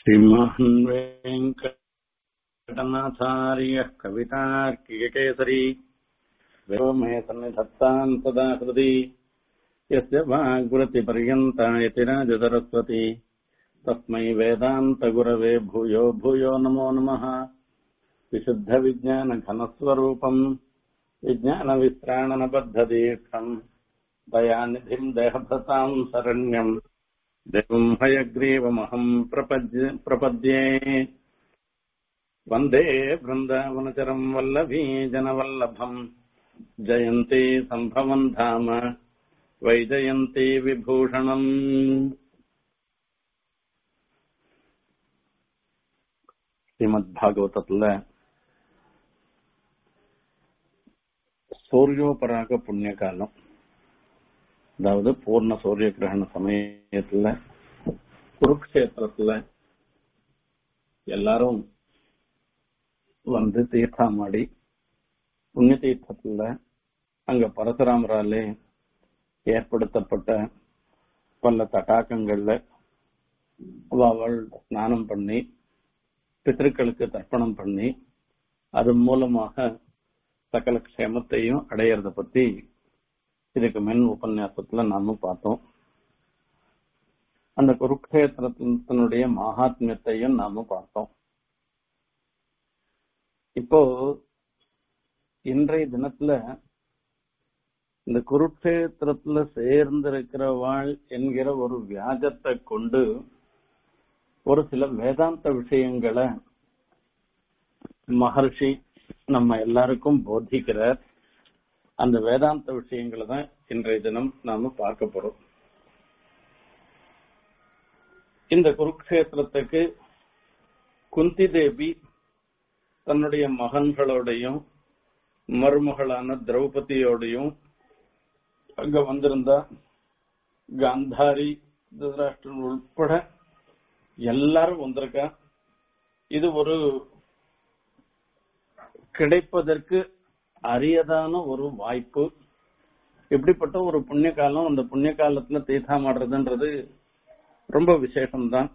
श्रीमान् वेङ्कटनाथार्यः कवितार्किककेसरी वेदो मे सन्निधत्ताम् सदा हृदि यस्य वाग्वृत्तिपर्यन्ता यतिराजसरस्वती तस्मै वेदान्तगुरवे भूयो भूयो नमो नमः विशुद्धविज्ञानघनस्वरूपम् विज्ञानवित्राणनबद्धदीर्थम् दयानिधिम् देहभृताम् शरण्यम् देवम् हयग्रीवमहम् प्रपद्य प्रपद्ये वन्दे वृन्दावनचरम् वल्लभी जनवल्लभम् जयन्ती सम्भवम् धाम वैजयन्ती विभूषणम् ஸ்ரீமத்பாகவதத்துல சூரியோபராக புண்ணிய காலம் அதாவது பூர்ண சூரிய கிரகண சமயத்துல குருக்ஷேத்திரத்துல எல்லாரும் வந்து தீர்த்தாமாடி புண்ணிய தீர்த்தத்துல அங்க பரசுராமராலே ஏற்படுத்தப்பட்ட பல தட்டாக்கங்கள்ல அவள் ஸ்நானம் பண்ணி பித்திருக்களுக்கு தர்ப்பணம் பண்ணி அது மூலமாக சகல க்ஷேமத்தையும் அடையறத பத்தி இதுக்கு முன் உபன்யாசத்துல நாம பார்த்தோம் அந்த குருக்ஷேத்திரத்தினுடைய மகாத்மியத்தையும் நாம பார்த்தோம் இப்போ இன்றைய தினத்துல இந்த குருக்ஷேத்திரத்துல சேர்ந்திருக்கிறவாள் என்கிற ஒரு வியாஜத்தை கொண்டு ஒரு சில வேதாந்த விஷயங்களை மகர்ஷி நம்ம எல்லாருக்கும் போதிக்கிறார் அந்த வேதாந்த விஷயங்களை தான் இன்றைய தினம் நாம பார்க்க போறோம் இந்த குருக்ஷேத்திரத்துக்கு குந்தி தேவி தன்னுடைய மகன்களோடையும் மருமகளான திரௌபதியோடையும் அங்க வந்திருந்தா காந்தாரி திருதராஷ்டிரன் உட்பட எல்லாரும் வந்திருக்கா இது ஒரு கிடைப்பதற்கு அரியதான ஒரு வாய்ப்பு இப்படிப்பட்ட ஒரு புண்ணிய காலம் அந்த புண்ணிய காலத்துல தீர்த்தாமாடுறதுன்றது ரொம்ப விசேஷம்தான்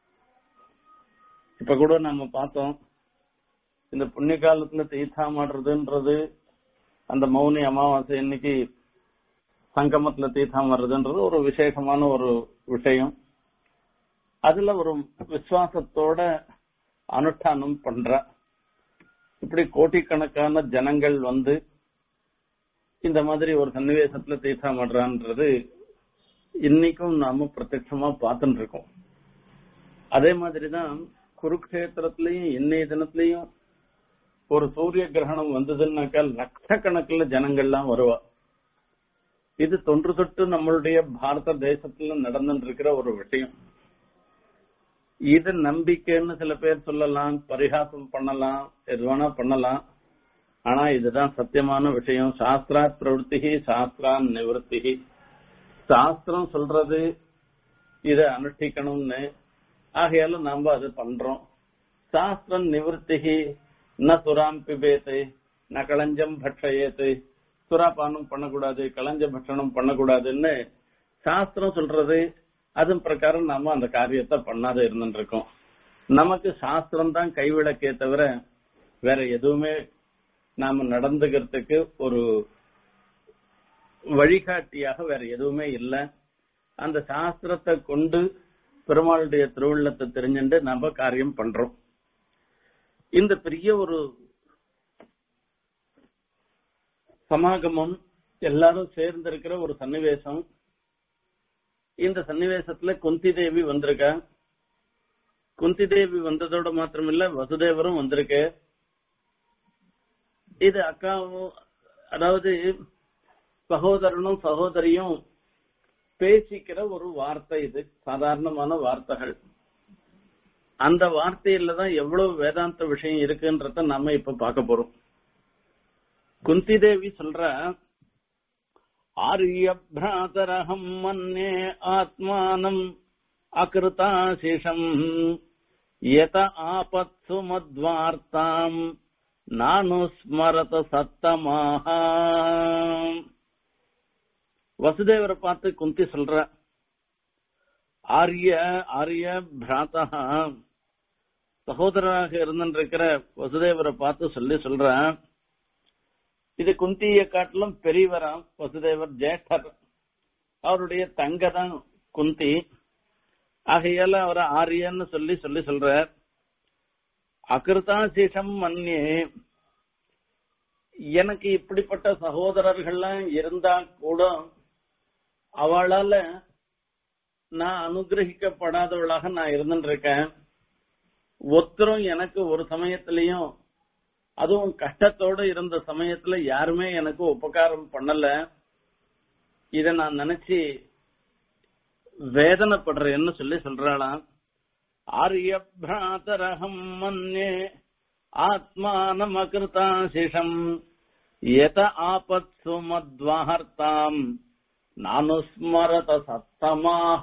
இப்ப கூட நம்ம பார்த்தோம் இந்த புண்ணிய காலத்துல தீர்த்தாமாடுறதுன்றது அந்த மௌனி அமாவாசை இன்னைக்கு சங்கமத்துல தீர்த்தாமாடுறதுன்றது ஒரு விசேஷமான ஒரு விஷயம் அதுல ஒரு விசுவாசத்தோட அனுஷ்டானம் பண்ற இப்படி கோட்டிக்கணக்கான ஜனங்கள் வந்து இந்த மாதிரி ஒரு சன்னிவேசத்துல தீர்த்தாமடுறான்றது இன்னைக்கும் நாம பிரத்யட்சமா பார்த்துட்டு இருக்கோம் அதே மாதிரிதான் குருக்ஷேத்திரத்திலையும் இன்னைய தினத்திலையும் ஒரு சூரிய கிரகணம் வந்ததுன்னாக்கா லட்சக்கணக்கில் ஜனங்கள்லாம் வருவா இது தொன்று தொட்டு நம்மளுடைய பாரத தேசத்துல நடந்துட்டு இருக்கிற ஒரு விஷயம் இது நம்பிக்கைன்னு சில பேர் சொல்லலாம் பரிகாசம் பண்ணலாம் எது வேணா பண்ணலாம் ஆனா இதுதான் சத்தியமான விஷயம் சாஸ்திரா பிரவருத்தி சாஸ்திரா நிவர்த்தி சாஸ்திரம் சொல்றது இத அனுஷ்டிக்கணும்னு ஆகையால நாம அது பண்றோம் சாஸ்திரம் நிவர்த்தி ந சுராம் பிபேத்து ந களஞ்சம் பட்சயேத்து சுறாபானம் பண்ணக்கூடாது களஞ்ச பட்சணம் பண்ணக்கூடாதுன்னு சாஸ்திரம் சொல்றது அதன் பிரகாரம் நாம அந்த காரியத்தை பண்ணாத இருந்துட்டு இருக்கோம் நமக்கு சாஸ்திரம் தான் கைவிளக்கே தவிர வேற எதுவுமே நாம நடந்துக்கிறதுக்கு ஒரு வழிகாட்டியாக வேற எதுவுமே இல்லை அந்த சாஸ்திரத்தை கொண்டு பெருமாளுடைய திருவுள்ளத்தை தெரிஞ்சுட்டு நம்ம காரியம் பண்றோம் இந்த பெரிய ஒரு சமாகமம் எல்லாரும் சேர்ந்திருக்கிற ஒரு சன்னிவேசம் இந்த சன்னிவேசத்துல குந்தி தேவி வந்திருக்கா குந்தி தேவி வந்ததோட மாத்திரமில்ல வசுதேவரும் வந்திருக்கு இது அக்காவும் அதாவது சகோதரனும் சகோதரியும் பேசிக்கிற ஒரு வார்த்தை இது சாதாரணமான வார்த்தைகள் அந்த வார்த்தையில தான் எவ்வளவு வேதாந்த விஷயம் இருக்குன்றத நம்ம இப்ப பார்க்க போறோம் குந்தி தேவி சொல்ற ஆரியभ्रातरहम् मन्ये आत्मानम् अकृताशिषम् यत आपत्सु मद्वार्ताम् नानुस्मरत सत्तमाः வசுதேவரை பார்த்து குந்தி சொல்ற ஆரிய ஆரிய பிராத்தா சகோதரராக இருந்திருக்கிற வசுதேவரை பார்த்து சொல்லி சொல்றான் இது குந்திய காட்டிலும் பெரியவராம் வசுதேவர் ஜேஷ்டர் அவருடைய தங்க தான் குந்தி ஆகையால அவரை ஆரியன்னு சொல்லி சொல்லி சொல்றார் அகிருதாசிஷம் மன்னியே எனக்கு இப்படிப்பட்ட சகோதரர்கள்லாம் இருந்தா கூட அவளால நான் அனுகிரகிக்கப்படாதவளாக நான் இருந்துட்டு இருக்கேன் ஒருத்தரும் எனக்கு ஒரு சமயத்திலையும் அதுவும் கஷ்டத்தோட இருந்த சமயத்துல யாருமே எனக்கு உபகாரம் பண்ணல இத நான் நினைச்சு வேதனைப்படுறேன்னு சொல்லி சொல்றாளாம் ஆரிய பிராதரகம் மன்னே ஆத்மானம் அகிருதாசிஷம் எத ஆபத்சு மத்வார்த்தாம் நானுஸ்மரத சத்தமாக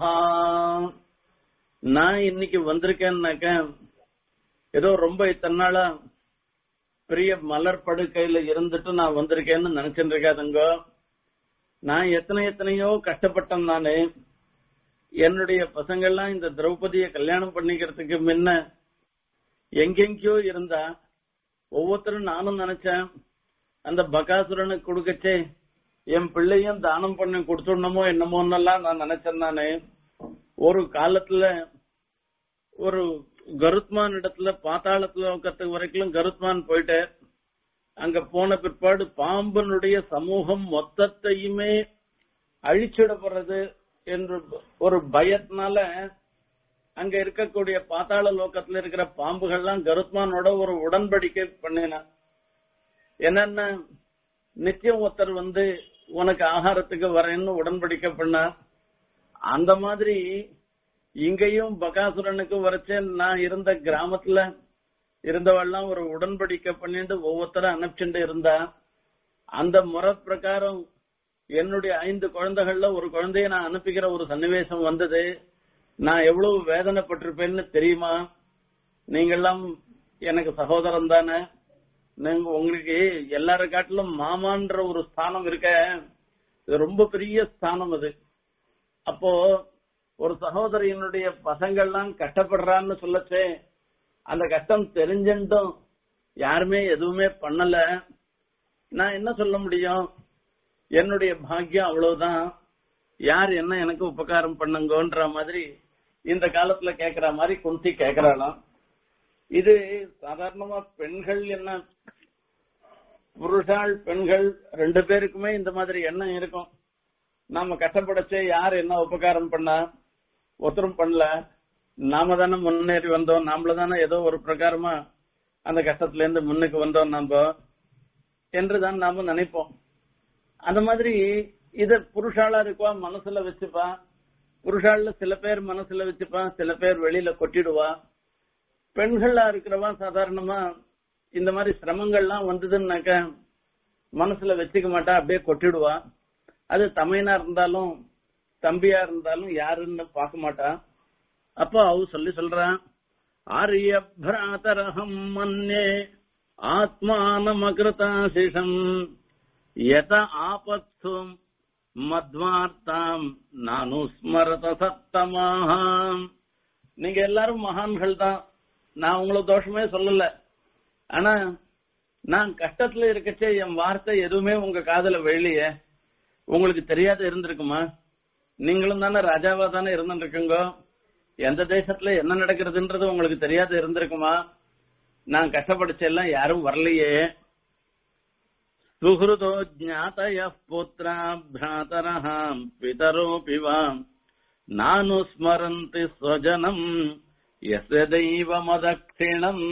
நான் இன்னைக்கு வந்திருக்கேன்னாக்க ஏதோ ரொம்ப இத்தனை நாளா பெரிய மலர் படுக்கையில இருந்துட்டு நான் வந்திருக்கேன்னு நினைச்சிட்டு இருக்காதுங்க நான் எத்தனை எத்தனையோ கஷ்டப்பட்டேன் நானு என்னுடைய பசங்கள்லாம் இந்த திரௌபதிய கல்யாணம் பண்ணிக்கிறதுக்கு முன்ன எங்கெங்கயோ இருந்தா ஒவ்வொருத்தரும் நானும் நினைச்சேன் அந்த பகாசுரனுக்கு கொடுக்கச்சே என் பிள்ளையும் தானம் பண்ணி கொடுத்துடணுமோ என்னமோன்னெல்லாம் நான் நினைச்சேன் நானு ஒரு காலத்துல ஒரு கருத்மான் இடத்துல பாத்தாளத்துல லோகத்துக்கு வரைக்கும் கருத்மான் போயிட்டு அங்க போன பிற்பாடு பாம்பனுடைய சமூகம் மொத்தத்தையுமே அழிச்சிடப்படுறது என்று ஒரு பயத்தினால அங்க இருக்கக்கூடிய பாத்தாள லோகத்துல இருக்கிற பாம்புகள்லாம் கருத்மானோட ஒரு உடன்படிக்கை பண்ணினான் என்னன்னா நித்தியம் ஒருத்தர் வந்து உனக்கு ஆகாரத்துக்கு வரேன்னு உடன்படிக்கை பண்ணா அந்த மாதிரி இங்கேயும் பகாசுரனுக்கு வரைச்சே நான் இருந்த கிராமத்துல இருந்தவெல்லாம் ஒரு உடன்படிக்கை பண்ணிட்டு ஒவ்வொருத்தரும் அனுப்பிச்சுட்டு இருந்தா அந்த முறை பிரகாரம் என்னுடைய ஐந்து குழந்தைகள்ல ஒரு குழந்தைய நான் அனுப்பிக்கிற ஒரு சன்னிவேசம் வந்தது நான் எவ்வளவு வேதனைப்பட்டிருப்பேன்னு தெரியுமா நீங்கெல்லாம் எனக்கு சகோதரன் தானே நீங்க உங்களுக்கு எல்லார காட்டிலும் மாமான்ற ஒரு ஸ்தானம் இருக்க இது ரொம்ப பெரிய ஸ்தானம் அது அப்போ ஒரு சகோதரியினுடைய பசங்கள்லாம் கஷ்டப்படுறான்னு சொல்லச்சே அந்த கஷ்டம் தெரிஞ்சுட்டும் யாருமே எதுவுமே பண்ணல நான் என்ன சொல்ல முடியும் என்னுடைய பாக்கியம் அவ்வளவுதான் யார் என்ன எனக்கு உபகாரம் பண்ணுங்கன்ற மாதிரி இந்த காலத்துல கேக்குற மாதிரி குந்தி கேக்குறாளாம் இது சாதாரணமா பெண்கள் என்ன புருஷாள் பெண்கள் ரெண்டு பேருக்குமே இந்த மாதிரி எண்ணம் இருக்கும் நாம கஷ்டப்படச்சே யார் என்ன உபகாரம் பண்ணா ஒருத்தரும் பண்ணல நாம தானே முன்னேறி வந்தோம் நாமள தானே ஏதோ ஒரு பிரகாரமா அந்த கஷ்டத்துல இருந்து முன்னுக்கு வந்தோம் நாம என்றுதான் நாம நினைப்போம் அந்த மாதிரி இத புருஷாளா இருக்குவா மனசுல வச்சுப்பா புருஷாள்ல சில பேர் மனசுல வச்சுப்பா சில பேர் வெளியில கொட்டிடுவா பெண்களா இருக்கிறவா சாதாரணமா இந்த மாதிரி சிரமங்கள்லாம் வந்ததுன்னாக்க மனசுல வச்சுக்க மாட்டா அப்படியே கொட்டிடுவா அது தமையனா இருந்தாலும் தம்பியா இருந்தாலும் யாருன்னு பார்க்க மாட்டா அப்போ அவ சொல்லி சொல்றான் ஆரிய பிராதரகம் மன்னே ஆத்மானம் அகிருதாசிஷம் எத ஆபத்து மத்வார்த்தாம் நானு ஸ்மரத சத்தமாம் நீங்க எல்லாரும் மகான்கள் தான் நான் உங்களை தோஷமே சொல்லல ஆனா நான் கஷ்டத்துல இருக்கச்சே என் வார்த்தை எதுவுமே உங்க காதல வெளியே உங்களுக்கு தெரியாத இருந்திருக்குமா நீங்களும் தானே ராஜாவா தானே இருந்துருக்குங்க எந்த தேசத்துல என்ன நடக்கிறதுன்றது உங்களுக்கு தெரியாத இருந்திருக்குமா நான் கஷ்டப்படுச்ச எல்லாம் யாரும் வரலையே சுஹൃதோ ஜாத்தய புத்திரா பிராதரஹ பிதரோபி வாம் நானு ஸ்மரந்தி ஸ்வஜனம் எஸ்ய தெய்வ மதக்ஷிணம்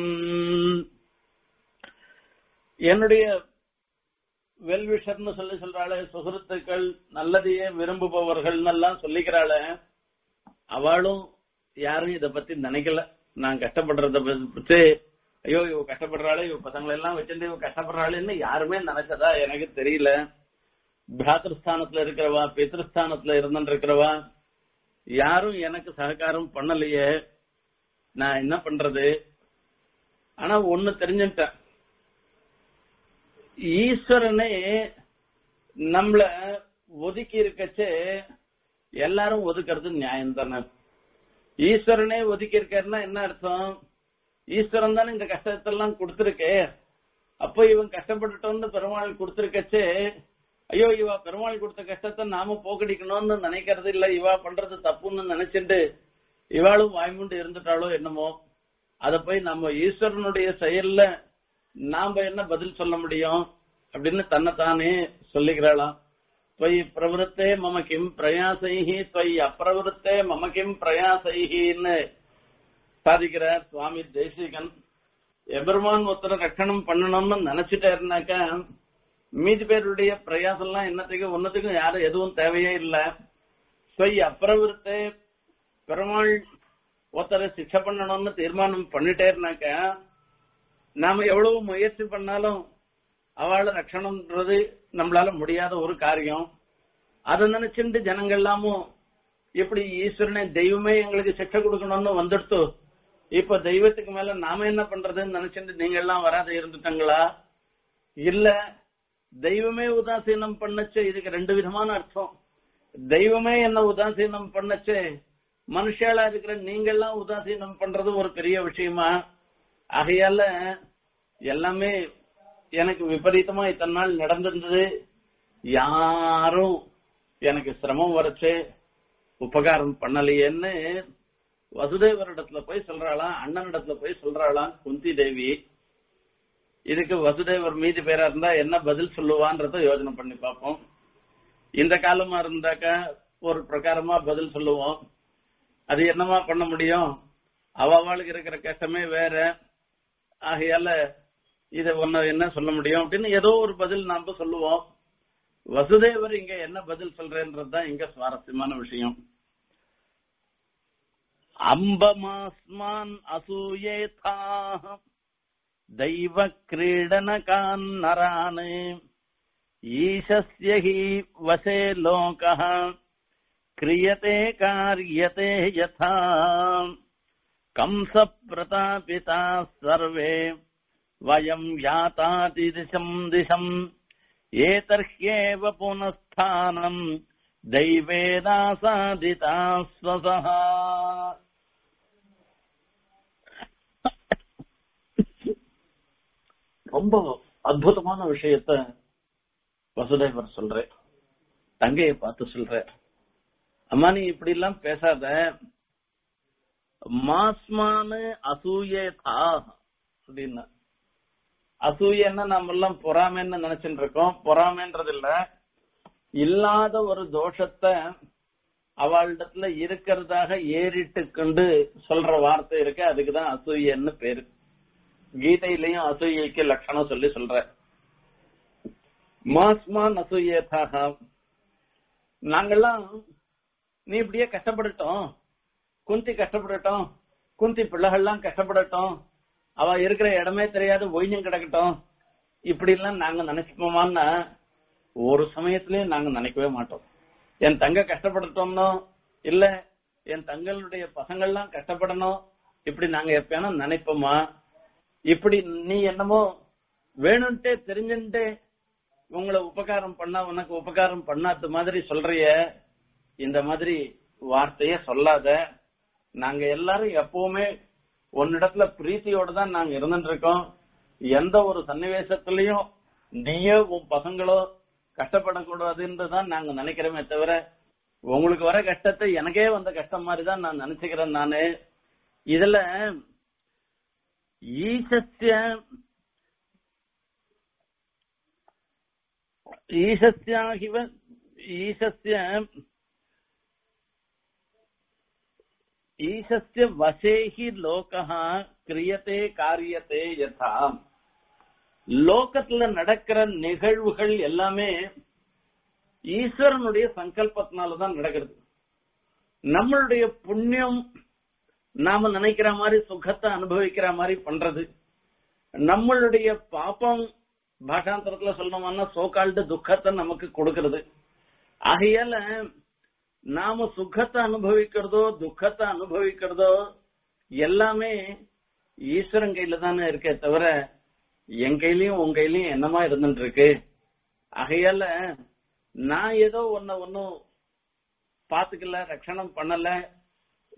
என்னுடைய வெல்விஷர்னு சொல்லி சொல்றாளே சுகிருத்துக்கள் நல்லதையே விரும்புபவர்கள் எல்லாம் சொல்லிக்கிறாளே அவளும் யாரும் இத பத்தி நினைக்கல நான் கஷ்டப்படுறத பத்தி ஐயோ இவ கஷ்டப்படுறாளே இவ பசங்களை எல்லாம் வச்சிருந்து இவ கஷ்டப்படுறாளேன்னு யாருமே நினைச்சதா எனக்கு தெரியல பிராத்திருஸ்தானத்துல இருக்கிறவா பித்ருஸ்தானத்துல இருந்துட்டு இருக்கிறவா யாரும் எனக்கு சககாரம் பண்ணலையே நான் என்ன பண்றது ஆனா ஒண்ணு தெரிஞ்சுட்டேன் ஈஸ்வரனே நம்மள ஒதுக்கி இருக்கச்சே எல்லாரும் ஒதுக்குறது நியாயம் தானே ஈஸ்வரனே ஒதுக்கி இருக்காருன்னா என்ன அர்த்தம் ஈஸ்வரன் தானே இந்த கஷ்டத்தெல்லாம் கொடுத்திருக்கே அப்போ இவன் கஷ்டப்பட்டுட்டோம்னு பெருமாள் கொடுத்திருக்கச்சே ஐயோ இவா பெருமாள் கொடுத்த கஷ்டத்தை நாம போக்கடிக்கணும்னு நினைக்கிறது இல்ல இவா பண்றது தப்புன்னு நினைச்சிட்டு இவாளும் வாய்மூண்டு இருந்துட்டாளோ என்னமோ அத போய் நம்ம ஈஸ்வரனுடைய செயல்ல நாம என்ன பதில் சொல்ல முடியும் அப்படின்னு தன்னைத்தானே சொல்லிக்கிறாளாம் त्वयि प्रवृत्ते मम किम् प्रयासैः त्वयि अप्रवृत्ते मम किम् பிரயாசைன்னு சாதிக்கிறார் சுவாமி தேசிகன் எபெருமான் ஒருத்தரை ரட்சணம் பண்ணணும்னு நினைச்சிட்டாருனாக்கா மீதி பேருடைய பிரயாசம்லாம் என்னத்துக்கு ஒன்னத்துக்கும் யாரும் எதுவும் தேவையே இல்ல சொய் அப்பிரவருத்தே பெருமாள் ஒருத்தரை சிக்ஷை பண்ணணும்னு தீர்மானம் பண்ணிட்டேருனாக்கா நாம எவ்வளவு முயற்சி பண்ணாலும் அவளை ரட்சணம்ன்றது நம்மளால முடியாத ஒரு காரியம் அதை நினைச்சுட்டு ஜனங்கள் எல்லாமும் எப்படி ஈஸ்வரனே தெய்வமே எங்களுக்கு சிக்ஷை கொடுக்கணும்னு வந்துடுத்து இப்ப தெய்வத்துக்கு மேல நாம என்ன பண்றதுன்னு நினைச்சுட்டு நீங்க எல்லாம் வராத இருந்துட்டாங்களா இல்ல தெய்வமே உதாசீனம் பண்ணச்சு இதுக்கு ரெண்டு விதமான அர்த்தம் தெய்வமே என்ன உதாசீனம் பண்ணச்சு மனுஷாலா இருக்கிற நீங்க எல்லாம் உதாசீனம் பண்றது ஒரு பெரிய விஷயமா ஆகையால எல்லாமே எனக்கு விபரீதமா இத்தனை நாள் நடந்திருந்தது யாரும் எனக்கு சிரமம் வரைச்சு உபகாரம் பண்ணலையேன்னு வசுதேவரிடத்துல போய் சொல்றாளாம் அண்ணனிடத்துல போய் சொல்றாளாம் குந்தி தேவி இதுக்கு வசுதேவர் மீதி பேரா இருந்தா என்ன பதில் சொல்லுவான்றத யோசனை பண்ணி பார்ப்போம் இந்த காலமா இருந்தாக்கா ஒரு பிரகாரமா பதில் சொல்லுவோம் அது என்னமா பண்ண முடியும் அவ அவளுக்கு இருக்கிற கஷ்டமே வேற ஆகையால இத ஒன்ன என்ன சொல்ல முடியும் அப்படின்னு ஏதோ ஒரு பதில் நாம சொல்லுவோம் வசுதேவர் இங்க என்ன பதில் சொல்றேன்றதுதான் இங்க சுவாரஸ்யமான விஷயம் அம்பமாஸ்மான் அசூயேதா தெய்வ கிரீடனகான் நரான் ஈசஸ்ய ஹி வசே லோகः क्रियते कार्यते यथा कंस प्रतापिताः सर्वे वयम् यातातिदिशम् दिशम् एतर्ह्येव पुनस्थानम् दैवेदासादिता स्वसः ரொம்ப அற்புதமான விஷயத்த வசுதேவர் சொல்றேன் தங்கையை பார்த்து சொல்ற அம்மா நீ இப்படி எல்லாம் பேசாத மாஸ்மானு அசூயே தா அப்படின்னா அசூயன்னா நம்ம எல்லாம் பொறாமைன்னு நினைச்சுட்டு இருக்கோம் பொறாமைன்றது இல்ல இல்லாத ஒரு தோஷத்தை அவளிடத்துல இருக்கிறதாக ஏறிட்டு கொண்டு சொல்ற வார்த்தை இருக்கு அதுக்குதான் அசூயன்னு பேரு கீதையிலையும் அசூயைக்கு லட்சணம் சொல்லி சொல்ற மாஸ்மான் அசூயேதாக நாங்கெல்லாம் நீ இப்படியே கஷ்டப்படட்டும் குந்தி கஷ்டப்படட்டும் குந்தி பிள்ளைகள்லாம் கஷ்டப்படட்டும் அவ இருக்கிற இடமே தெரியாது ஒய்ஞ்சும் கிடக்கட்டும் இப்படி எல்லாம் நாங்க நினைச்சுப்போமான்னா ஒரு சமயத்திலயும் நாங்க நினைக்கவே மாட்டோம் என் தங்க கஷ்டப்படட்டோம்னோ இல்ல என் தங்களுடைய பசங்கள்லாம் கஷ்டப்படணும் இப்படி நாங்க எப்பயானா நினைப்போமா இப்படி நீ என்னமோ வேணும்ட்டே தெரிஞ்சுட்டே உங்களை உபகாரம் பண்ணா உனக்கு உபகாரம் பண்ணாத மாதிரி சொல்றிய இந்த மாதிரி வார்த்தைய சொல்லாத நாங்க எல்லாரும் எப்பவுமே உன்னிடத்துல பிரீத்தியோட தான் நாங்க இருந்துட்டு இருக்கோம் எந்த ஒரு சன்னிவேசத்திலையும் நீயோ உன் பசங்களோ கஷ்டப்படக்கூடாதுன்னு தான் நாங்க நினைக்கிறோமே தவிர உங்களுக்கு வர கஷ்டத்தை எனக்கே வந்த கஷ்டம் மாதிரி தான் நான் நினைச்சுக்கிறேன் நானு இதுல ஈசஸ்ய ஈசஸ்யாகிவ ஈசஸ்ய ஈசஸ்ய வசேஹி லோகः கிரியதே காரியத்தே யதா லோகத்துல நடக்கிற நிகழ்வுகள் எல்லாமே ஈஸ்வரனுடைய சங்கல்பத்தினாலதான் நடக்கிறது நம்மளுடைய புண்ணியம் நாம நினைக்கிற மாதிரி சுகத்தை அனுபவிக்கிற மாதிரி பண்றது நம்மளுடைய பாப்பம் பாஷாந்தரத்துல சொல்லணும்னா சோகால்டு துக்கத்தை நமக்கு கொடுக்கிறது ஆகையால நாம சுகத்தை அனுபவிக்கிறதோ துக்கத்தை அனுபவிக்கிறதோ எல்லாமே ஈஸ்வரன் கையில தானே இருக்கே தவிர என் கையிலயும் உன் கையிலயும் என்னமா இருந்துட்டு இருக்கு ஆகையால நான் ஏதோ ஒன்ன ஒன்னும் பாத்துக்கல ரட்சணம் பண்ணல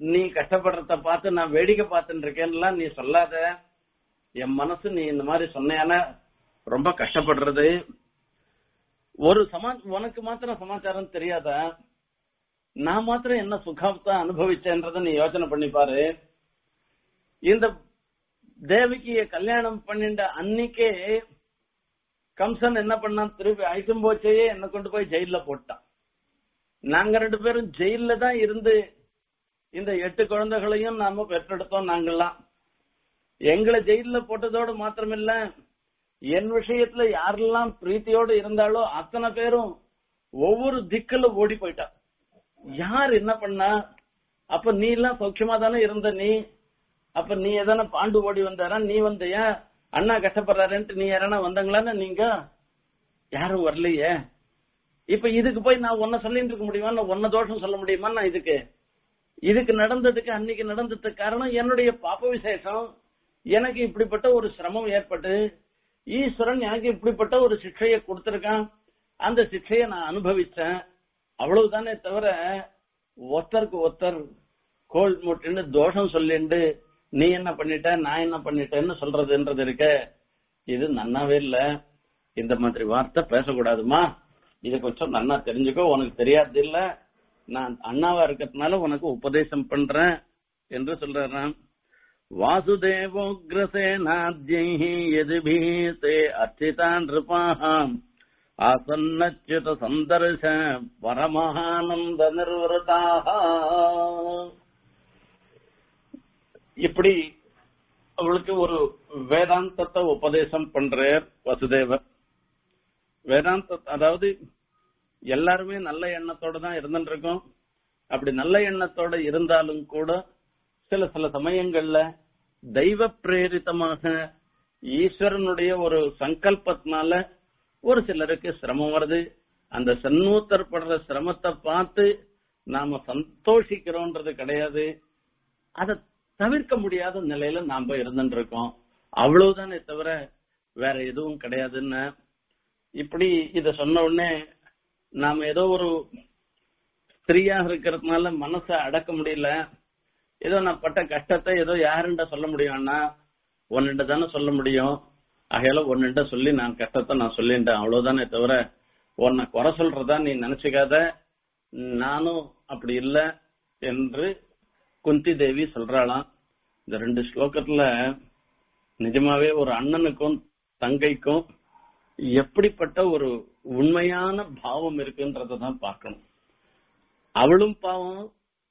நீ கஷ்டப்படுறத பார்த்து நான் வேடிக்கை பார்த்துட்டு இருக்கேன்லாம் நீ சொல்லாத என் மனசு நீ இந்த மாதிரி சொன்னையான ரொம்ப கஷ்டப்படுறது ஒரு சமா உனக்கு மாத்திரம் சமாச்சாரம் தெரியாதா நான் மாத்திரம் என்ன சுகத்தை அனுபவிச்சேன்றத நீ யோசனை பண்ணி பாரு இந்த தேவகிய கல்யாணம் பண்ணிட்ட அன்னைக்கே கம்சன் என்ன பண்ணான் திருப்பி ஐசும் போச்சையே என்ன கொண்டு போய் ஜெயில போட்டான் நாங்க ரெண்டு பேரும் ஜெயில தான் இருந்து இந்த எட்டு குழந்தைகளையும் நாம பெற்றெடுத்தோம் நாங்கெல்லாம் எங்களை ஜெயில போட்டதோடு மாத்திரமில்ல என் விஷயத்துல யாரெல்லாம் பிரீத்தியோடு இருந்தாலோ அத்தனை பேரும் ஒவ்வொரு திக்குல ஓடி போயிட்டா யார் என்ன பண்ணா அப்ப நீ எல்லாம் சௌக்கியமா தானே இருந்த நீ அப்ப நீ எதனா பாண்டு ஓடி வந்தாரா நீ வந்தியா அண்ணா கஷ்டப்படுறாருன்ட்டு நீ யாரனா வந்தாங்களான்னு நீங்க யாரும் வரலையே இப்ப இதுக்கு போய் நான் உன்ன சொல்லிட்டு இருக்க முடியுமா நான் உன்ன தோஷம் சொல்ல முடியுமா நான் இதுக்கு இதுக்கு நடந்ததுக்கு அன்னைக்கு நடந்ததுக்கு காரணம் என்னுடைய பாப்ப விசேஷம் எனக்கு இப்படிப்பட்ட ஒரு சிரமம் ஏற்பட்டு ஈஸ்வரன் எனக்கு இப்படிப்பட்ட ஒரு சிக்ஷையை கொடுத்திருக்கான் அந்த சிக்ஷையை நான் அனுபவிச்சேன் அவ்வளவுதானே தவிர ஒருத்தருக்கு ஒருத்தர் கோல் மூட்டுன்னு தோஷம் சொல்லிண்டு நீ என்ன பண்ணிட்ட நான் என்ன பண்ணிட்டேன்னு சொல்றதுன்றது இருக்க இது நன்னாவே இல்ல இந்த மாதிரி வார்த்தை பேசக்கூடாதுமா இது கொஞ்சம் நன்னா தெரிஞ்சுக்கோ உனக்கு தெரியாது இல்ல நான் அண்ணாவா இருக்கிறதுனால உனக்கு உபதேசம் பண்றேன் என்று சொல்றான் வாசுதேவோக்ரசேனாத்யை எதிபீதே அர்ச்சிதான் நிருபாம் ஆசன்னச்சுத சந்தர்ஷ பரமஹானந்த நிர்வருதாக இப்படி அவளுக்கு ஒரு வேதாந்தத்தை உபதேசம் பண்றார் வசுதேவர் வேதாந்த அதாவது எல்லாருமே நல்ல எண்ணத்தோட தான் இருந்துட்டு இருக்கோம் அப்படி நல்ல எண்ணத்தோட இருந்தாலும் கூட சில சில சமயங்கள்ல தெய்வ பிரேரிதமாக ஈஸ்வரனுடைய ஒரு சங்கல்பத்தினால ஒரு சிலருக்கு சிரமம் வருது அந்த சன்னூத்தர் படுற சிரமத்தை பார்த்து நாம சந்தோஷிக்கிறோன்றது கிடையாது அதை தவிர்க்க முடியாத நிலையில நாம இருந்துட்டு இருக்கோம் அவ்வளவுதானே தவிர வேற எதுவும் கிடையாதுன்னு இப்படி இத சொன்ன உடனே நாம ஏதோ ஒரு ஸ்திரீயாக இருக்கிறதுனால மனசை அடக்க முடியல ஏதோ நான் பட்ட கஷ்டத்தை ஏதோ யாருண்ட சொல்ல முடியும்னா ஒன்னுட்ட தானே சொல்ல முடியும் ஆகையால ஒன்னுட்ட சொல்லி நான் கஷ்டத்தை நான் சொல்லிட்டேன் அவ்வளவுதானே தவிர உன்னை குறை சொல்றதா நீ நினைச்சுக்காத நானும் அப்படி இல்ல என்று குந்தி தேவி சொல்றாளாம் இந்த ரெண்டு ஸ்லோகத்துல நிஜமாவே ஒரு அண்ணனுக்கும் தங்கைக்கும் எப்படிப்பட்ட ஒரு உண்மையான பாவம் இருக்குன்றத தான் பார்க்கணும் அவளும் பாவம்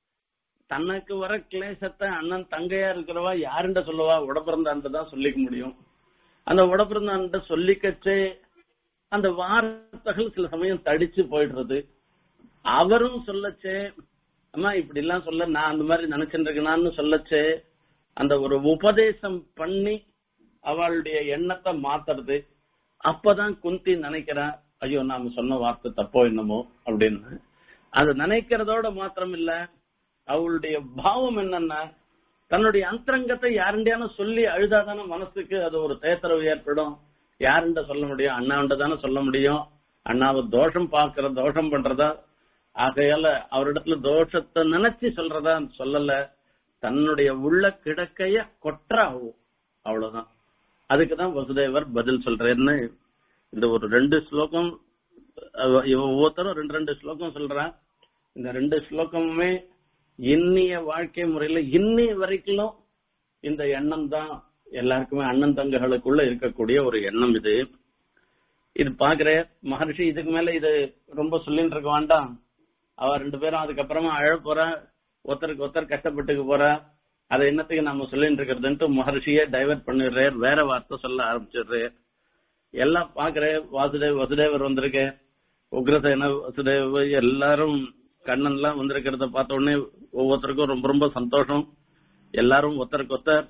தனக்கு வர கிளேசத்தை அண்ணன் தங்கையா இருக்கிறவா யாருண்ட சொல்லுவா உடப்பிறந்தான்ட்டு தான் சொல்லிக்க முடியும் அந்த உடப்பிறந்தான்ட்ட சொல்லிக்கச்சே அந்த வார்த்தைகள் சில சமயம் தடிச்சு போயிடுறது அவரும் சொல்லச்சே அம்மா இப்படி எல்லாம் சொல்ல நான் அந்த மாதிரி நினைச்சிட்டு இருக்கேனான்னு சொல்லச்சே அந்த ஒரு உபதேசம் பண்ணி அவளுடைய எண்ணத்தை மாத்துறது அப்பதான் குந்தி நினைக்கிறா ஐயோ நாம சொன்ன வார்த்தை தப்போ என்னமோ அப்படின்னு அது நினைக்கிறதோட மாத்திரம் இல்ல அவளுடைய பாவம் என்னன்னா தன்னுடைய அந்தரங்கத்தை யாருண்டியான சொல்லி அழுதாதான மனசுக்கு அது ஒரு தேத்தரவு ஏற்படும் யாருண்ட சொல்ல முடியும் அண்ணாண்ட தானே சொல்ல முடியும் அண்ணாவை தோஷம் பார்க்கிற தோஷம் பண்றதா ஆகையால அவரிடத்துல தோஷத்தை நினைச்சு சொல்றதா சொல்லல தன்னுடைய உள்ள கிடக்கைய கொற்றாவும் அவ்வளவுதான் அதுக்குதான் வசுதேவர் பதில் சொல்றேன்னு இந்த ஒரு ரெண்டு ஸ்லோகம் அவ- இவ ஒவ்வொருத்தரும் ரெண்டு ரெண்டு ஸ்லோகம் சொல்றான் இந்த ரெண்டு ஸ்லோகமுமே இன்னிய வாழ்க்கை முறையில இன்னிய வரைக்கும் இந்த எண்ணம் தான் எல்லாருக்குமே அண்ணன் தங்ககளுக்குள்ள இருக்கக்கூடிய ஒரு எண்ணம் இது இது பாக்குற மகர்ஷி இதுக்கு மேல இது ரொம்ப சொல்லிட்டு இருக்க வேண்டாம் அவ ரெண்டு பேரும் அதுக்கப்புறமா அழ போறா ஒருத்தருக்கு ஒருத்தர் கஷ்டப்பட்டுக்க போறா அதை என்னத்துக்கு நம்ம சொல்லிட்டு இருக்கிறதுன்ட்டு மகர்ஷியே டைவர்ட் பண்ணிடுறார் வேற வார்த்தை சொல்ல ஆரம்பிச்சிடுறார் எல்லாம் பாக்குற வாசுதேவ் வசுதேவர் வந்திருக்கு உக்ரசேன வசுதேவ் எல்லாரும் கண்ணன் எல்லாம் வந்திருக்கிறத பார்த்த உடனே ஒவ்வொருத்தருக்கும் ரொம்ப ரொம்ப சந்தோஷம் எல்லாரும் ஒருத்தருக்கு ஒருத்தர்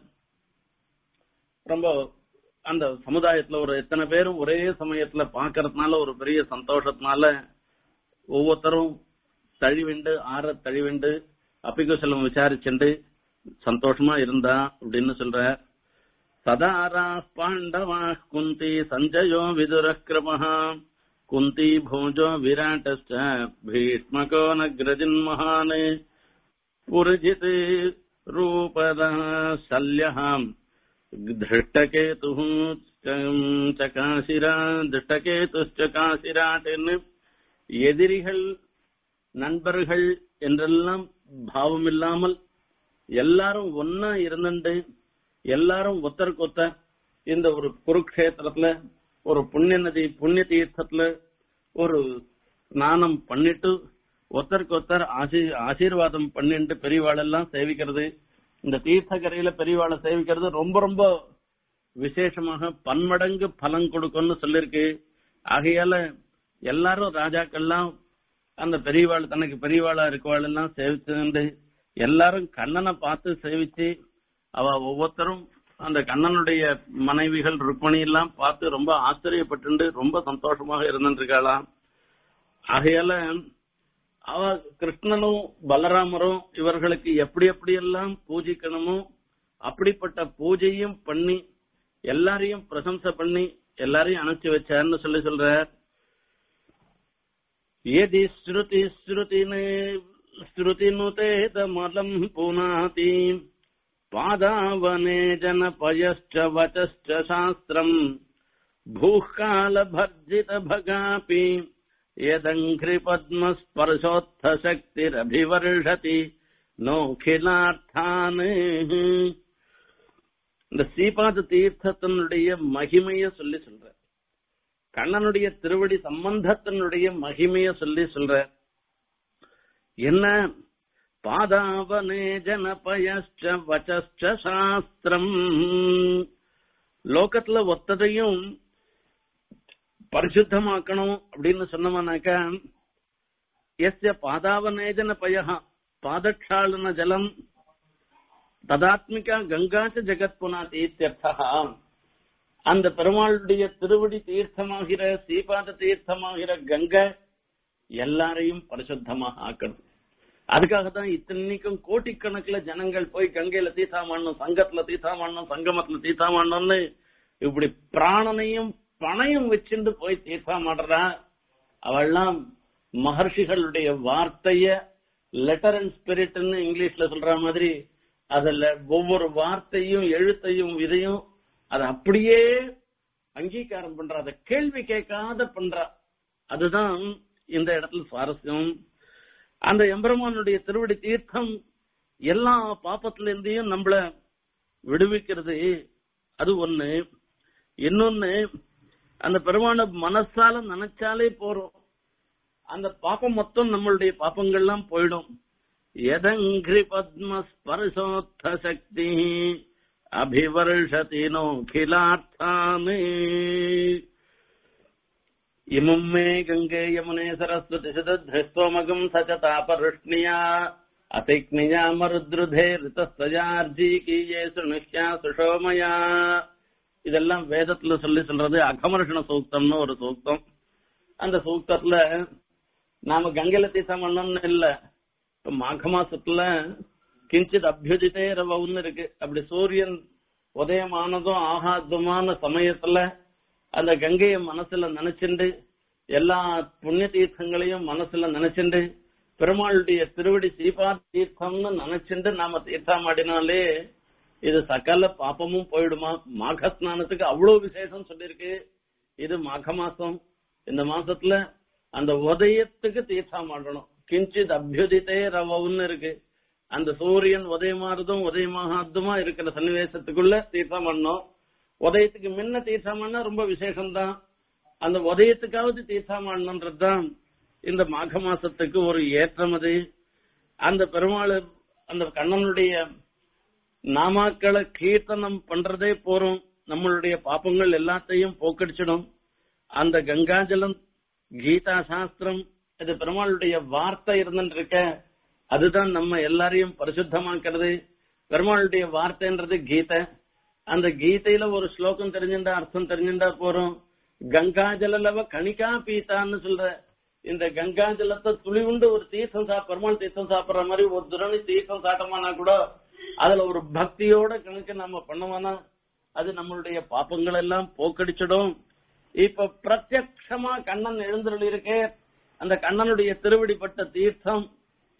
ரொம்ப அந்த சமுதாயத்துல ஒரு எத்தனை பேரும் ஒரே சமயத்துல பாக்குறதுனால ஒரு பெரிய சந்தோஷத்தினால ஒவ்வொருத்தரும் தழிவிண்டு ஆற தழிவிண்டு அப்பிகுசலம் விசாரிச்சுண்டு சந்தோஷமா இருந்தா அப்படின்னு சொல்ற சதாரா பாண்டவா குந்தி சஞ்சயோ விதுரக்கிரமஹ குந்தி பூஜோ விராட்டஸ்ட பீஷ்மகோ நக்ரஜின் மகான் पुरजित् रूपदा शल्यः திருஷ்டகேது சகாசிரா திருஷ்டகேதுச்சகாசிராட்னு எதிரிகள் நண்பர்கள் என்றெல்லாம் பாவம் இல்லாமல் எல்லாரும் ஒன்னா இருந்துட்டு எல்லாரும் ஒத்தருக்கு ஒத்த இந்த ஒரு குருக்ஷேத்திரத்துல ஒரு புண்ணிய நதி புண்ணிய தீர்த்தத்துல ஒரு ஸ்நானம் பண்ணிட்டு ஒருத்தருக்கு ஒருத்தர் ஆசி ஆசீர்வாதம் பண்ணிட்டு பெரியவாளெல்லாம் சேவிக்கிறது இந்த தீர்த்தக்கரையில பெரியவாளை சேவிக்கிறது ரொம்ப ரொம்ப விசேஷமாக பன்மடங்கு பலன் கொடுக்கும்னு சொல்லிருக்கு ஆகையால எல்லாரும் ராஜாக்கள்லாம் அந்த பெரியவாள் தனக்கு பெரியவாளா இருக்கவாள் எல்லாம் சேவிச்சு எல்லாரும் கண்ணனை பார்த்து சேவிச்சு அவ ஒவ்வொருத்தரும் அந்த கண்ணனுடைய மனைவிகள் ருக்மணி எல்லாம் பார்த்து ரொம்ப ஆச்சரியப்பட்டு ரொம்ப சந்தோஷமாக இருந்துருக்காளாம் ஆகையால அவ கிருஷ்ணனும் பலராமரும் இவர்களுக்கு எப்படி எப்படி எல்லாம் பூஜிக்கணுமோ அப்படிப்பட்ட பூஜையும் பண்ணி எல்லாரையும் பிரசம்சை பண்ணி எல்லாரையும் அனுப்பிச்சு வச்சார்னு சொல்லி சொல்ற ஏதி ஸ்ருதி ஸ்ருதினு ஸ்ருதினுதேதமலம் புனாதி பாதாவனே ஜனபயश्च வச்சश्च சாஸ்திரம் भूःकालभर्जित भगापि यदङ्घ्रिपद्मस्पर्शोत्थशक्तिरभिवर्षति நோக்கிலார்த்தான் இந்த சீபாத தீர்த்தத்தினுடைய மகிமைய சொல்லி சொல்ற கண்ணனுடைய திருவடி சம்பந்தத்தினுடைய மகிமைய சொல்லி சொல்ற என்ன பாதாவனே ஜனபயச்ச வச்ச சாஸ்திரம் லோகத்துல ஒத்ததையும் பரிசுத்தமாக்கணும் அப்படின்னு சொன்னவனாக்கா எஸ்ய பாதாவனேஜன பயஹா பாதக்ஷாளன ஜலம் ததாத்மிகா கங்காச்ச ஜெகத் புனாத் இத்தியர்த்தா அந்த பெருமாளுடைய திருவடி தீர்த்தமாகிற சீபாத தீர்த்தமாகிற கங்கை எல்லாரையும் பரிசுத்தமாக ஆக்கணும் அதுக்காக தான் இத்தனைக்கும் கோட்டிக்கணக்கில் ஜனங்கள் போய் கங்கையில தீர்த்தாமண்ணும் சங்கத்துல தீர்த்தாமண்ணும் சங்கமத்துல தீர்த்தாமண்ணம்னு இப்படி பிராணனையும் பணையும் வச்சுட்டு போய் தீர்த்தாமாடுறா அவெல்லாம் மகர்ஷிகளுடைய வார்த்தைய லெட்டர் அண்ட் ஸ்பிரிட்னு இங்கிலீஷ்ல சொல்ற மாதிரி அதுல ஒவ்வொரு வார்த்தையும் எழுத்தையும் இதையும் அதை அப்படியே அங்கீகாரம் பண்ற அதை கேள்வி கேட்காத பண்றா அதுதான் இந்த இடத்துல சுவாரஸ்யம் அந்த எம்பெருமானுடைய திருவடி தீர்த்தம் எல்லா பாப்பத்துல இருந்தையும் நம்மள விடுவிக்கிறது அது ஒண்ணு இன்னொன்னு அந்த பெருமான மனசால நினைச்சாலே போறோம் அந்த பாப்பம் மொத்தம் நம்மளுடைய பாப்பங்கள்லாம் போயிடும் எதங்கிரி பத்ம ஸ்பர்சோத்த சக்தி அபிவர்ஷதி நோகிலார்த்தாமே இமும் மே கங்கே யமுனே சரஸ்வதி சிதத்ரிஸ்வமகம் சச்ச தாபருஷ்ணியா அதிக்னியா மருத்ருதே ரிதஸ்தயார்ஜீகீயே சுணுஷ்யா சுஷோமயா இதெல்லாம் வேதத்துல சொல்லி சொல்றது அகமர்ஷண சூக்தம்னு ஒரு சூக்தம் அந்த சூக்தத்துல நாம கங்கையில தீர்த்தம் பண்ணோம்னு இல்ல இப்ப மாக மாசத்துல கிஞ்சித் அபியுஜிதே ரவம்னு இருக்கு அப்படி சூரியன் உதயமானதும் ஆகாதமான சமயத்துல அந்த கங்கைய மனசுல நினைச்சுண்டு எல்லா புண்ணிய தீர்த்தங்களையும் மனசுல நினைச்சுண்டு பெருமாளுடைய திருவடி சீபா தீர்த்தம்னு நினைச்சுண்டு நாம தீர்த்தம் ஆடினாலே இது சகல பாப்பமும் போயிடுமா மாக ஸ்நானத்துக்கு அவ்வளவு விசேஷம் சொல்லியிருக்கு இது மாக மாசம் இந்த மாசத்துல அந்த உதயத்துக்கு தீர்த்தம் ஆடணும் கிஞ்சித் அபியுதித்தே ரவம்னு இருக்கு அந்த சூரியன் உதயமாறதும் உதயமாகாததுமா இருக்கிற சன்னிவேசத்துக்குள்ள தீர்த்தம் பண்ணணும் உதயத்துக்கு முன்ன தீர்த்தம் பண்ணா ரொம்ப விசேஷம்தான் அந்த உதயத்துக்காவது தீர்த்தம் பண்ணணுன்றதுதான் இந்த மாக மாசத்துக்கு ஒரு ஏற்றம் அது அந்த பெருமாள் அந்த கண்ணனுடைய நாமாக்களை கீர்த்தனம் பண்றதே போறோம் நம்மளுடைய பாப்பங்கள் எல்லாத்தையும் போக்கடிச்சிடும் அந்த கங்காஜலம் கீதா சாஸ்திரம் இது பெருமாளுடைய வார்த்தை இருந்துருக்க அதுதான் நம்ம எல்லாரையும் பரிசுத்தமாக்குறது பெருமாளுடைய வார்த்தைன்றது கீதை அந்த கீதையில ஒரு ஸ்லோகம் தெரிஞ்சுட்டா அர்த்தம் தெரிஞ்சுட்டா போறோம் கங்கா ஜலலவ கணிகா பீத்தான்னு சொல்ற இந்த கங்கா ஜலத்தை துளி உண்டு ஒரு தீர்த்தம் சாப் பெருமாள் தீர்த்தம் சாப்பிடுற மாதிரி ஒரு துரணி தீர்த்தம் சாட்டமானா கூட அதுல ஒரு பக்தியோட கணக்கு நம்ம பண்ணுவோம்னா அது நம்மளுடைய பாப்பங்கள் எல்லாம் போக்கடிச்சிடும் இப்ப பிரத்யக்ஷமா கண்ணன் எழுந்தருள் இருக்கே அந்த கண்ணனுடைய திருவடிப்பட்ட தீர்த்தம்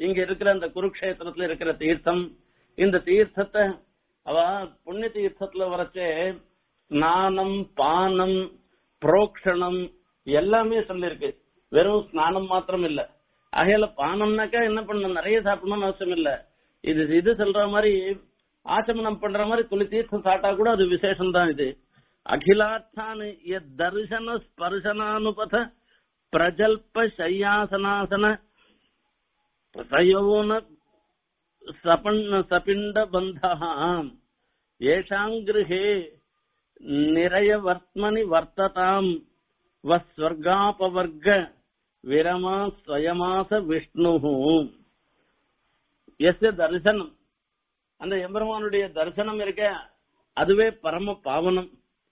இங்க இருக்கிற அந்த குருக்ஷேத்திரத்துல இருக்கிற தீர்த்தம் இந்த தீர்த்தத்தை அவ புண்ணிய தீர்த்தத்துல வரச்சே ஸ்நானம் பானம் புரோக்ஷணம் எல்லாமே சொல்லிருக்கு வெறும் ஸ்நானம் மாத்திரம் இல்ல ஆகையால பானம்னாக்கா என்ன பண்ணணும் நிறைய சாப்பிடணும்னு அவசியம் இல்ல இது இது சொல்ற மாதிரி ஆச்சமனம் பண்ற மாதிரி துளி தீர்த்தம் சாப்பிட்டா கூட அது விசேஷம் தான் இது அகிலார்த்தானு எத் தர்சன ஸ்பர்சனானுபத பிரஜல்ப சையாசனாசன சயோன சபண்ண சபிண்ட பந்தஹாம் ஏஷாங் கிருஹே நிரயவர்த்மனி வர்த்ததாம் வஸ்வர்காபவர்க விரமா ஸ்வயமாச விஷ்ணு எஸ் தரிசனம் அந்த எம்பெருமானுடைய தரிசனம் இருக்க அதுவே பரம பாவனம்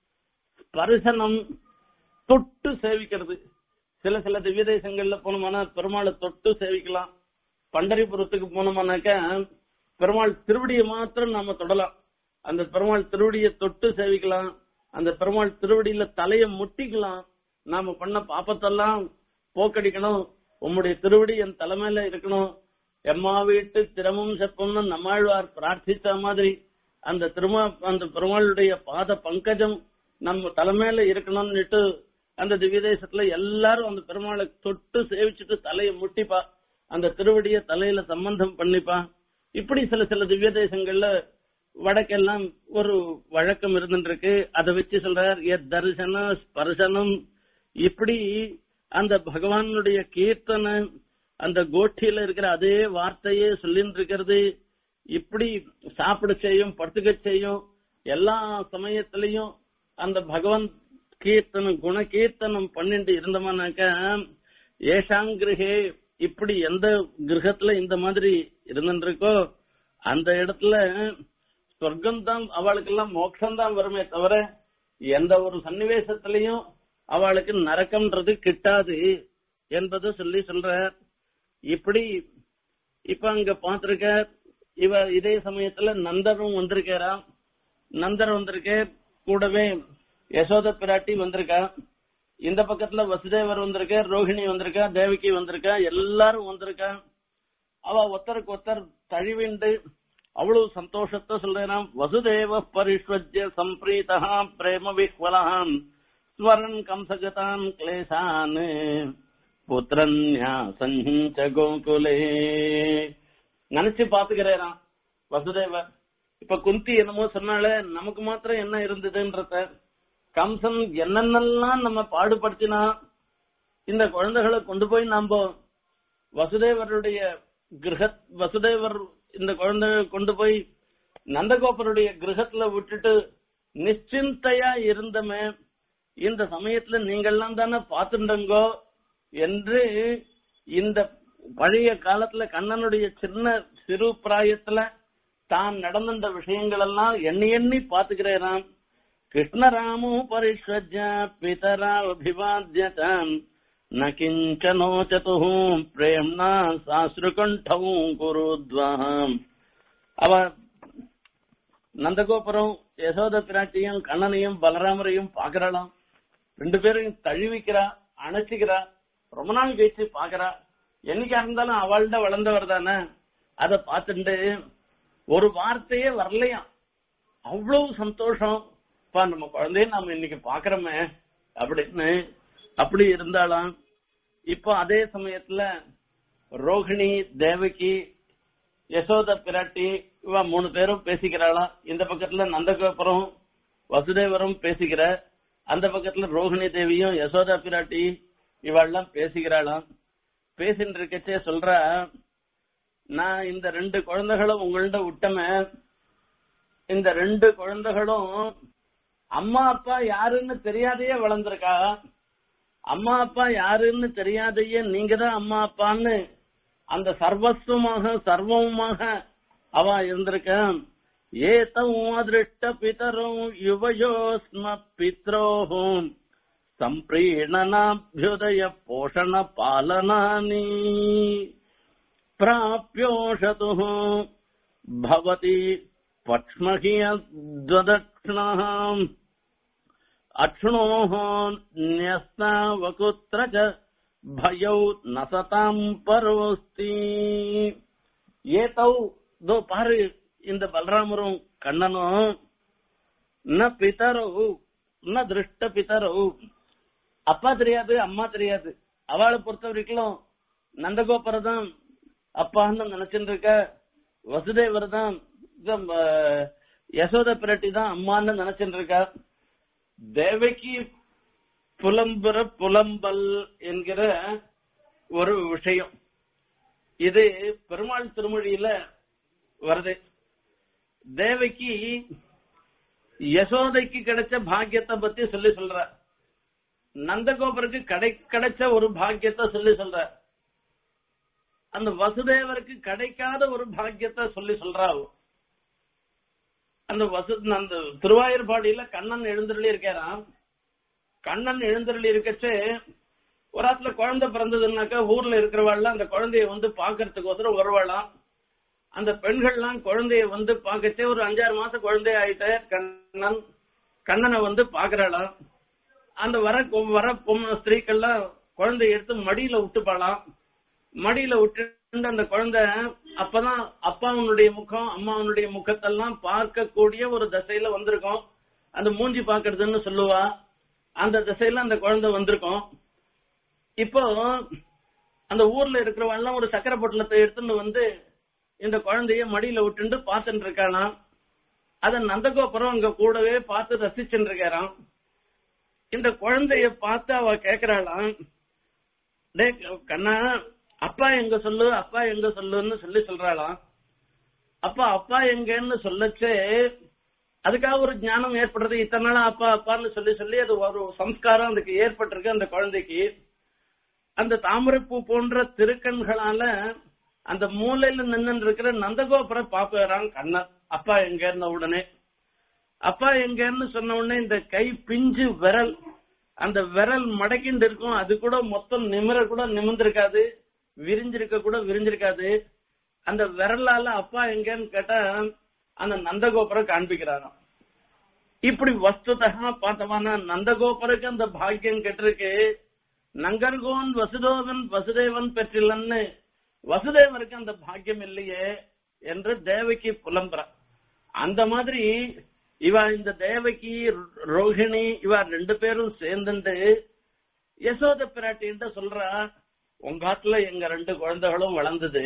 ஸ்பரிசனம் தொட்டு சேவிக்கிறது சில சில திவ்ய தேசங்கள்ல போனோம்னா பெருமாளை தொட்டு சேவிக்கலாம் பண்டரிபுரத்துக்கு போனோம்னாக்க பெருமாள் திருவடியை மாத்திரம் நாம தொடலாம் அந்த பெருமாள் திருவடியை தொட்டு சேவிக்கலாம் அந்த பெருமாள் திருவடியில தலைய முட்டிக்கலாம் நாம பண்ண பாப்பத்தெல்லாம் போக்கடிக்கணும் உம்முடைய திருவடி என் தலைமையில இருக்கணும் எம்மா வீட்டு திறமும் செப்பம்னு நம்மாழ்வார் பிரார்த்தித்த மாதிரி அந்த திருமா அந்த பெருமாளுடைய பாத பங்கஜம் நம்ம தலைமையில இருக்கணும்னுட்டு அந்த திவ்ய தேசத்துல எல்லாரும் அந்த பெருமாளை தொட்டு சேவிச்சுட்டு தலையை முட்டிப்பா அந்த திருவடிய தலையில சம்பந்தம் பண்ணிப்பா இப்படி சில சில திவ்ய தேசங்கள்ல வடக்கெல்லாம் ஒரு வழக்கம் இருந்துருக்கு அதை வச்சு சொல்றார் எத் தரிசன ஸ்பர்சனம் இப்படி அந்த பகவானுடைய கீர்த்தனை அந்த கோஷ்டியில இருக்கிற அதே வார்த்தையே சொல்லிட்டு இருக்கிறது இப்படி சாப்பிட செய்யும் படுத்துக்க செய்யும் எல்லா சமயத்திலையும் அந்த பகவான் கீர்த்தனம் குண கீர்த்தனம் பண்ணிட்டு இருந்தோம்னாக்க ஏஷாங்கிருகே இப்படி எந்த கிரகத்துல இந்த மாதிரி இருந்துருக்கோ அந்த இடத்துல சொர்க்கம் தான் அவளுக்கெல்லாம் மோட்சம் தான் வருமே தவிர எந்த ஒரு சன்னிவேசத்திலையும் அவளுக்கு நரக்கம்ன்றது கிட்டாது என்பதை சொல்லி சொல்ற இப்படி இப்ப அங்க பாத்திருக்க இவ இதே சமயத்துல நந்தரும் வந்திருக்காராம் நந்தர் வந்திருக்க கூடவே யசோத பிராட்டி வந்திருக்கா இந்த பக்கத்துல வசுதேவர் வந்திருக்க ரோஹிணி வந்திருக்கா தேவகி வந்திருக்கா எல்லாரும் வந்திருக்கா அவ ஒருத்தருக்கு ஒருத்தர் தழிவிண்டு அவ்வளவு சந்தோஷத்தை சொல்றான் வசுதேவ பரிஷ்வஜ்ய சம்பிரீதா பிரேம விஹ்வலான் ஸ்வரன் கம்சகதான் கிளேசான் புத்திரன்யா சஞ்ச கோகுலே நினைச்சு பாத்துக்கிறேன் வசுதேவர் இப்ப குந்தி என்னமோ சொன்னாலே நமக்கு மாத்திரம் என்ன இருந்ததுன்றத கம்சன் என்னென்னலாம் நம்ம பாடுபடுத்தினா இந்த குழந்தைகளை கொண்டு போய் நாம வசுதேவருடைய கிரக வசுதேவர் இந்த குழந்தை கொண்டு போய் நந்தகோபருடைய கிரகத்துல விட்டுட்டு நிச்சிந்தையா இருந்தமே இந்த சமயத்துல நீங்கள்லாம் தானே பாத்துட்டங்கோ என்று இந்த பழைய காலத்துல கண்ணனுடைய சின்ன சிறு பிராயத்துல தான் நடந்த விஷயங்கள் எல்லாம் எண்ணி எண்ணி பாத்துக்கிறேன் கிருஷ்ணராமோ பரிஷ்வஜ பிதரா அபிவாத்தியதாம் ந கிஞ்சனோச்சது பிரேம்னா சாஸ்ருகண்டம் குருத்வாம் அவ நந்தகோபுரம் யசோத பிராட்டியும் கண்ணனையும் பலராமரையும் பாக்குறாளாம் ரெண்டு பேரையும் தழுவிக்கிறா அணைச்சிக்கிறா ரொம்ப நாள் கழிச்சு பாக்குறா என்னைக்கா இருந்தாலும் அவள்கிட்ட வளர்ந்தவர் தானே அதை பார்த்துட்டு ஒரு வார்த்தையே வரலையாம் அவ்வளவு சந்தோஷம் பா நம்ம குழந்தைய நாம இன்னைக்கு பாக்குறோமே அப்படின்னு அப்படி இருந்தாலாம் இப்போ அதே சமயத்துல ரோஹிணி தேவகி யசோத பிராட்டி இவ மூணு பேரும் பேசிக்கிறாளாம் இந்த பக்கத்துல நந்தகோபுரம் வசுதேவரும் பேசிக்கிற அந்த பக்கத்துல ரோஹிணி தேவியும் யசோதா பிராட்டி இவெல்லாம் பேசிக்கிறாளாம் பேசிட்டு இருக்கச்சே சொல்ற நான் இந்த ரெண்டு குழந்தைகளும் உங்கள்ட்ட விட்டமே இந்த ரெண்டு குழந்தைகளும் அம்மா அப்பா யாருன்னு தெரியாதையே வளர்ந்திருக்கா அம்மா அப்பா யாருன்னு தெரியாதையே நீங்க தான் அம்மா அப்பான்னு அந்த சர்வஸ்வமாக சர்வமாக அவ இருந்திருக்க ஏதம் அதிருஷ்ட பிதரும் யுவயோஸ்ம பித்ரோஹும் सम्प्रीणनाभ्युदय पोषण पालनानि प्राप्योषतुः भवति पक्ष्महीयद्वदक्षिणः अक्ष्णोः न्यस्तावकुत्र च பயௌ நசதாம் பரோஸ்தி ஏதௌ தோ பாரு இந்த பலராமரும் கண்ணனும் ந பிதரோ ந திருஷ்ட பிதரோ அப்பா தெரியாது அம்மா தெரியாது அவளை பொறுத்த வரைக்கும் நந்தகோபுரம் தான் அப்பான்னு நினைச்சுட்டு இருக்க வசுதேவர் தான் இந்த, அஹ், யசோத பிராட்டி தான் அம்மான்னு நினைச்சுட்டு இருக்கா தேவகி புலம்புற புலம்பல் என்கிற ஒரு விஷயம் இது பெருமாள் திருமொழியில வருது தேவகி யசோதைக்கு கிடைச்ச பாக்கியத்தை பத்தி சொல்லி சொல்ற நந்தகோபருக்கு கடை கிடைச்ச ஒரு பாக்கியத்தை சொல்லி சொல்ற அந்த வசுதேவருக்கு கிடைக்காத ஒரு பாக்கியத்தை சொல்லி சொல்றா அவ. அந்த வசு அந்த திருவாயூர்பாடியில கண்ணன் எழுந்தருளி இருக்காராம் கண்ணன் எழுந்தருளி இருக்கச்சு ஒரு ஆத்துல குழந்தை பிறந்ததுன்னாக்கா ஊர்ல இருக்கிறவாள்லாம் அந்த குழந்தைய வந்து பாக்குறதுக்கோசரம் வருவாளாம் அந்த பெண்கள்லாம் குழந்தைய வந்து பார்க்கச்சே ஒரு அஞ்சாறு மாசம் குழந்தை ஆயிட்ட கண்ணன் கண்ணனை வந்து பாக்குறாளாம் அந்த வர வர பொம்மை ஸ்திரீக்கள்லாம் குழந்தைய எடுத்து மடியில விட்டுப்பாளாம் மடியில விட்டு அந்த குழந்தை அப்பதான் அப்பாவுடைய முகம் அம்மாவனுடைய முகத்தெல்லாம் பார்க்கக்கூடிய ஒரு திசையில வந்திருக்கும் அந்த மூஞ்சி பாக்குறதுன்னு சொல்லுவா அந்த திசையில அந்த குழந்தை வந்திருக்கும் இப்போ அந்த ஊர்ல இருக்கிறவங்க ஒரு சக்கரை பொட்டலத்தை எடுத்துன்னு வந்து இந்த குழந்தைய மடியில விட்டுண்டு பார்த்துட்டு இருக்கானாம் அத நந்தகோபுரம் அங்க கூடவே பார்த்து ரசிச்சுட்டு இருக்காராம் இந்த குழந்தைய பார்த்து அவ கேக்குறாளாம் டே கண்ணா அப்பா எங்க சொல்லு அப்பா எங்க சொல்லுன்னு சொல்லி சொல்றாளாம் அப்பா அப்பா எங்கன்னு சொல்லச்சே அதுக்காக ஒரு ஞானம் ஏற்படுறது இத்தனை நாளா அப்பா அப்பான்னு சொல்லி சொல்லி அது ஒரு சம்ஸ்காரம் அதுக்கு ஏற்பட்டிருக்கு அந்த குழந்தைக்கு அந்த தாமரைப்பூ போன்ற திருக்கண்களால அந்த மூலையில நின்னு இருக்கிற நந்தகோபுரம் பாக்குறான் கண்ணன் அப்பா எங்கன்னு உடனே அப்பா எங்கன்னு சொன்ன உடனே இந்த கை பிஞ்சு விரல் அந்த விரல் மடக்கிண்டு இருக்கும் அது கூட மொத்தம் நிமிர கூட நிமிர்ந்திருக்காது விரிஞ்சிருக்க கூட விரிஞ்சிருக்காது அந்த விரலால அப்பா எங்கன்னு கேட்டா அந்த நந்தகோபுரம் காண்பிக்கிறாராம் இப்படி வஸ்துதா பார்த்தோம்னா நந்தகோபுருக்கு அந்த பாக்கியம் கெட்டிருக்கு நங்கர்கோன் வசுதோவன் வசுதேவன் பெற்றில்லன்னு வசுதேவருக்கு அந்த பாக்கியம் இல்லையே என்று தேவகி புலம்புற அந்த மாதிரி இவ இந்த தேவகி ரோஹிணி இவ ரெண்டு பேரும் சேர்ந்துட்டு யசோத பிராட்டின்ட்டு சொல்றா உங்க ஆத்துல எங்க ரெண்டு குழந்தைகளும் வளர்ந்தது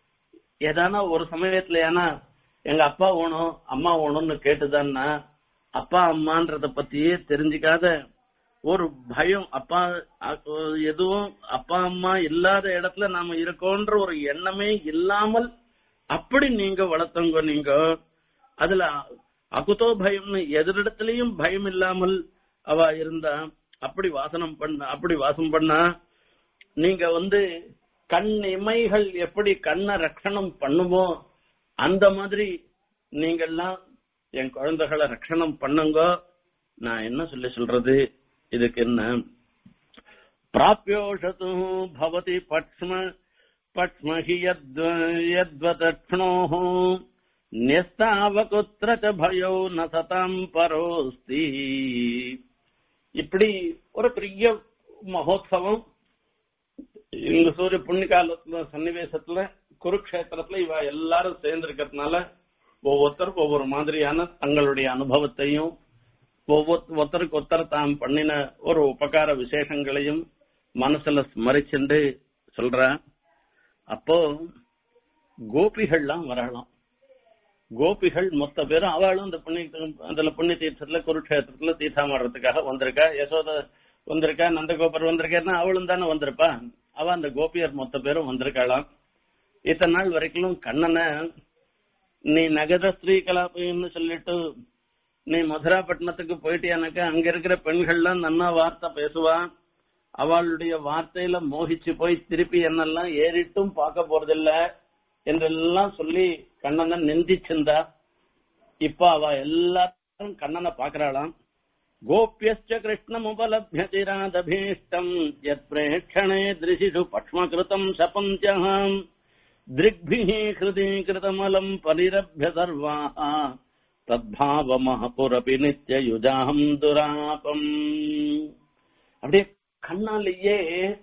ஏதானா ஒரு சமயத்துல ஏன்னா எங்க அப்பா வேணும் அம்மா வேணும்னு கேட்டுதான்னா அப்பா அம்மான்றத பத்தியே தெரிஞ்சுக்காத ஒரு பயம் அப்பா அ- எதுவும் அப்பா அம்மா இல்லாத இடத்துல நாம இருக்கோன்ற ஒரு எண்ணமே இல்லாமல் அப்படி நீங்க வளர்த்தவங்க நீங்க அதுல அகுதோ பயம்னு எதிரிடத்திலையும் பயம் இல்லாமல் அவ இருந்தா அப்படி வாசனம் பண்ண அப்படி வாசம் பண்ணா நீங்க வந்து கண் இமைகள் எப்படி கண்ணை ரட்சணம் பண்ணுமோ அந்த மாதிரி நீங்கெல்லாம் என் குழந்தைகளை ரட்சணம் பண்ணுங்க நான் என்ன சொல்லி சொல்றது இதுக்கு என்ன பிராப்யோஷது பவதி பட்ஸ்ம பட்ஸ்மஹி யத்வதக்ஷ்ணோः न्यस्तावकुत्र च भयौ न சதாம் பரோஸ்தி இப்படி ஒரு பெரிய மகோத்சவம் இங்க சூரிய புண்ணிகாலத்துல சன்னிவேசத்துல குருக்ஷேத்திரத்துல இவ எல்லாரும் சேர்ந்திருக்கிறதுனால ஒவ்வொருத்தருக்கும் ஒவ்வொரு மாதிரியான தங்களுடைய அனுபவத்தையும் ஒவ்வொருத்தருக்கு ஒருத்தர் தாம் பண்ணின ஒரு உபகார விசேஷங்களையும் மனசுல ஸ்மரிச்சுண்டு சொல்ற அப்போ கோபிகள்லாம் வரலாம் கோபிகள் மொத்த பேரும் அவளும் அந்த புண்ணிய அதுல புண்ணிய தீர்த்தத்துல குருக்ஷேத்திரத்துல தீர்த்தாமடுறதுக்காக வந்திருக்கா யசோத வந்திருக்கா நந்தகோபர் வந்திருக்கா அவளும் தானே வந்திருப்பா அவ அந்த கோபியர் மொத்த பேரும் வந்திருக்காளாம் இத்தனை நாள் வரைக்கும் கண்ணனை நீ நகத ஸ்ரீ கலாபம்னு சொல்லிட்டு நீ மதுராப்பட்டினத்துக்கு போயிட்டியானாக்கா அங்க இருக்கிற பெண்கள்லாம் நன்னா வார்த்தை பேசுவா அவளுடைய வார்த்தையில மோகிச்சு போய் திருப்பி என்னெல்லாம் ஏறிட்டும் பார்க்க போறதில்ல என்றெல்லாம் சொல்லி கண்ணனை நிந்திச்சிருந்தா இப்ப அவ எல்லாரும் கண்ணனை பாக்குறாளாம் கோபியஸ்ச கிருஷ்ணமுபலபிய சிராதபீஷ்டம் யத் பிரேட்சணே திருஷிஷு பக்ஷ்மகிருதம் சபந்தியம் दृग्भिः हृदीकृतमलम् परिरभ्य सर्वाः தத்பாவமஹ புரபி நித்யயுஜாம் துராபம் அப்படியே கண்ணாலேயே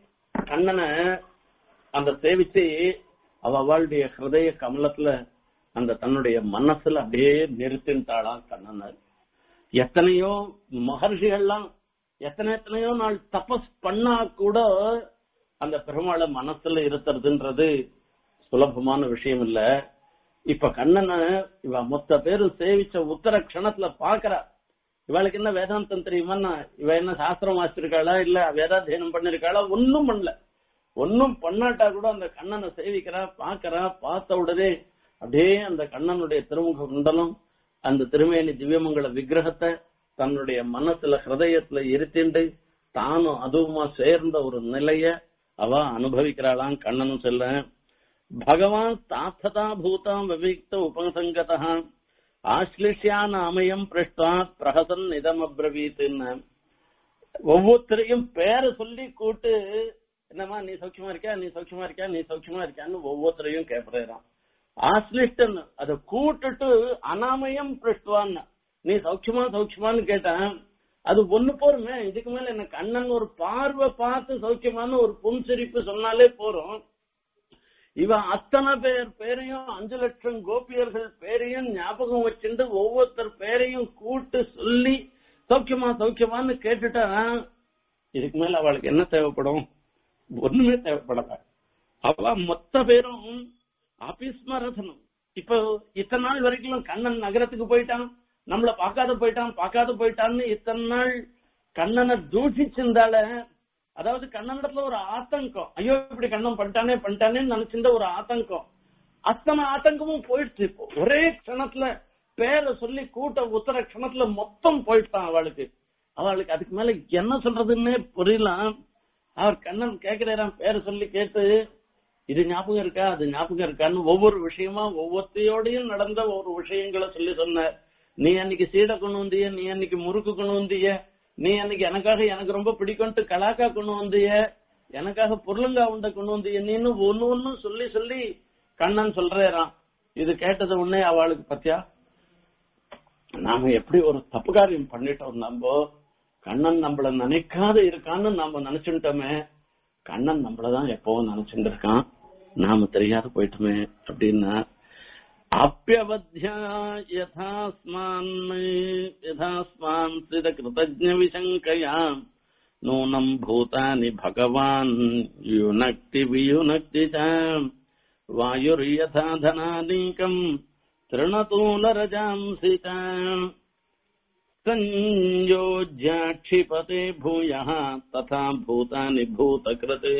கண்ணனை அந்த சேவிச்சு அவ அவளுடைய ஹிருதய கமலத்துல அந்த தன்னுடைய மனசுல அப்படியே நிறுத்தின்ட்டாளாம் கண்ணனை எத்தனையோ மகர்ஷிகள்லாம் எத்தனை எத்தனையோ நாள் தபஸ் பண்ணா கூட அந்த பெருமாளை மனசுல இருத்துறதுன்றது சுலபமான விஷயம் இல்ல இப்ப கண்ணனை இவ மொத்த பேரும் சேவிச்ச உத்தர க்ஷணத்துல பாக்குறா இவளுக்கு என்ன வேதாந்தம் தெரியுமா இவ என்ன சாஸ்திரம் வாசிச்சிருக்காளா இல்ல வேதாத்தியனம் பண்ணிருக்காளா ஒன்னும் பண்ணல ஒன்னும் பண்ணாட்டா கூட அந்த கண்ணனை சேவிக்கிறா பாக்குறா பார்த்த உடனே அப்படியே அந்த கண்ணனுடைய திருமுக குண்டலம் அந்த திருமேனி திவ்யமங்கல விக்கிரகத்தை தன்னுடைய மனசுல ஹிருதயத்துல இருத்திண்டு தானும் அதுவுமா சேர்ந்த ஒரு நிலைய அவ அனுபவிக்கிறாளாம் கண்ணனும் செல்ல பகவான் தாத்ததா பூதாம் விவிக்த உபசங்கதா ஆஸ்லிஷ்யா நாமயம் பிருஷ்டா பிரகசன் இதமப்ரவீத்துன்னு ஒவ்வொருத்தரையும் பேரை சொல்லி கூட்டு என்னம்மா நீ சௌக்கியமா இருக்கியா நீ சௌக்கியமா இருக்கியா நீ சௌக்கியமா இருக்கியான்னு ஒவ்வொருத்தரையும் கேட்கிறான் ஆஸ்லிஷ்டன் அதை கூட்டுட்டு அனாமயம் பிருஷ்டுவான்னு நீ சௌக்கியமா சௌக்கியமான்னு கேட்டேன் அது ஒண்ணு போருமே இதுக்கு மேல எனக்கு அண்ணன் ஒரு பார்வை பார்த்து சௌக்கியமான ஒரு புன்சிரிப்பு சொன்னாலே போறோம் இவன் அத்தனை பேர் பேரையும் அஞ்சு லட்சம் கோபியர்கள் பேரையும் ஞாபகம் வச்சுட்டு ஒவ்வொருத்தர் பேரையும் கூட்டு சொல்லி சௌக்கியமா சௌக்கியமான்னு கேட்டுட்டா இதுக்கு மேல அவளுக்கு என்ன தேவைப்படும் ஒண்ணுமே தேவைப்படல அவ மொத்த பேரும் அபிஸ்மரசனம் இப்போ இத்தனை நாள் வரைக்கும் கண்ணன் நகரத்துக்கு போயிட்டான் நம்மள பார்க்காத போயிட்டான் பார்க்காத போயிட்டான்னு இத்தனை நாள் கண்ணனை தூஷிச்சிருந்தால அதாவது கண்ணனிடத்துல ஒரு ஆத்தங்கம் ஐயோ இப்படி கண்ணன் பண்ணிட்டானே பண்ணிட்டானேன்னு நினைச்சிருந்த ஒரு ஆத்தங்கம் அத்தனை ஆத்தங்கமும் போயிடுச்சு இப்போ ஒரே க்ஷணத்துல பேரை சொல்லி கூட்ட உத்தர க்ஷணத்துல மொத்தம் போயிட்டான் அவளுக்கு அவளுக்கு அதுக்கு மேல என்ன சொல்றதுன்னே புரியல அவர் கண்ணன் கேக்குறாராம் பேரை சொல்லி கேட்டு இது ஞாபகம் இருக்கா அது ஞாபகம் இருக்கான்னு ஒவ்வொரு விஷயமா ஒவ்வொருத்தையோடையும் நடந்த ஒரு விஷயங்களை சொல்லி சொன்ன நீ அன்னைக்கு சீடை கொண்டு வந்திய நீ அன்னைக்கு முறுக்கு கொண்டு வந்திய நீ அன்னைக்கு எனக்காக எனக்கு ரொம்ப பிடிக்கும்ட்டு கலாக்கா கொண்டு வந்திய எனக்காக பொருளுங்கா உண்டை கொண்டு வந்திய நீன்னு ஒன்னு ஒன்னு சொல்லி சொல்லி கண்ணன் சொல்றேறான் இது கேட்டது உடனே அவளுக்கு பத்தியா நாம எப்படி ஒரு தப்பு காரியம் பண்ணிட்டோம் நம்ம கண்ணன் நம்மள நினைக்காத இருக்கான்னு நாம நினைச்சுட்டோமே கண்ணன் நம்மளதான் எப்பவும் நினைச்சுட்டு இருக்கான் நாம தெரியாத போயிட்டோமே அப்படின்னா அப்பியவத்யா யதாஸ்மான் யதாஸ்மான் சித கிருதஜ்ஞ விசங்கயா நூனம் பூதானி பகவான் யுனக்தி வியுனக்தி ச வாயுர்யதா தனானீகம் திருணதூலரஜாம்சி ச संयोज्याक्षिपते भूयः तथा भूतानि भूतकृते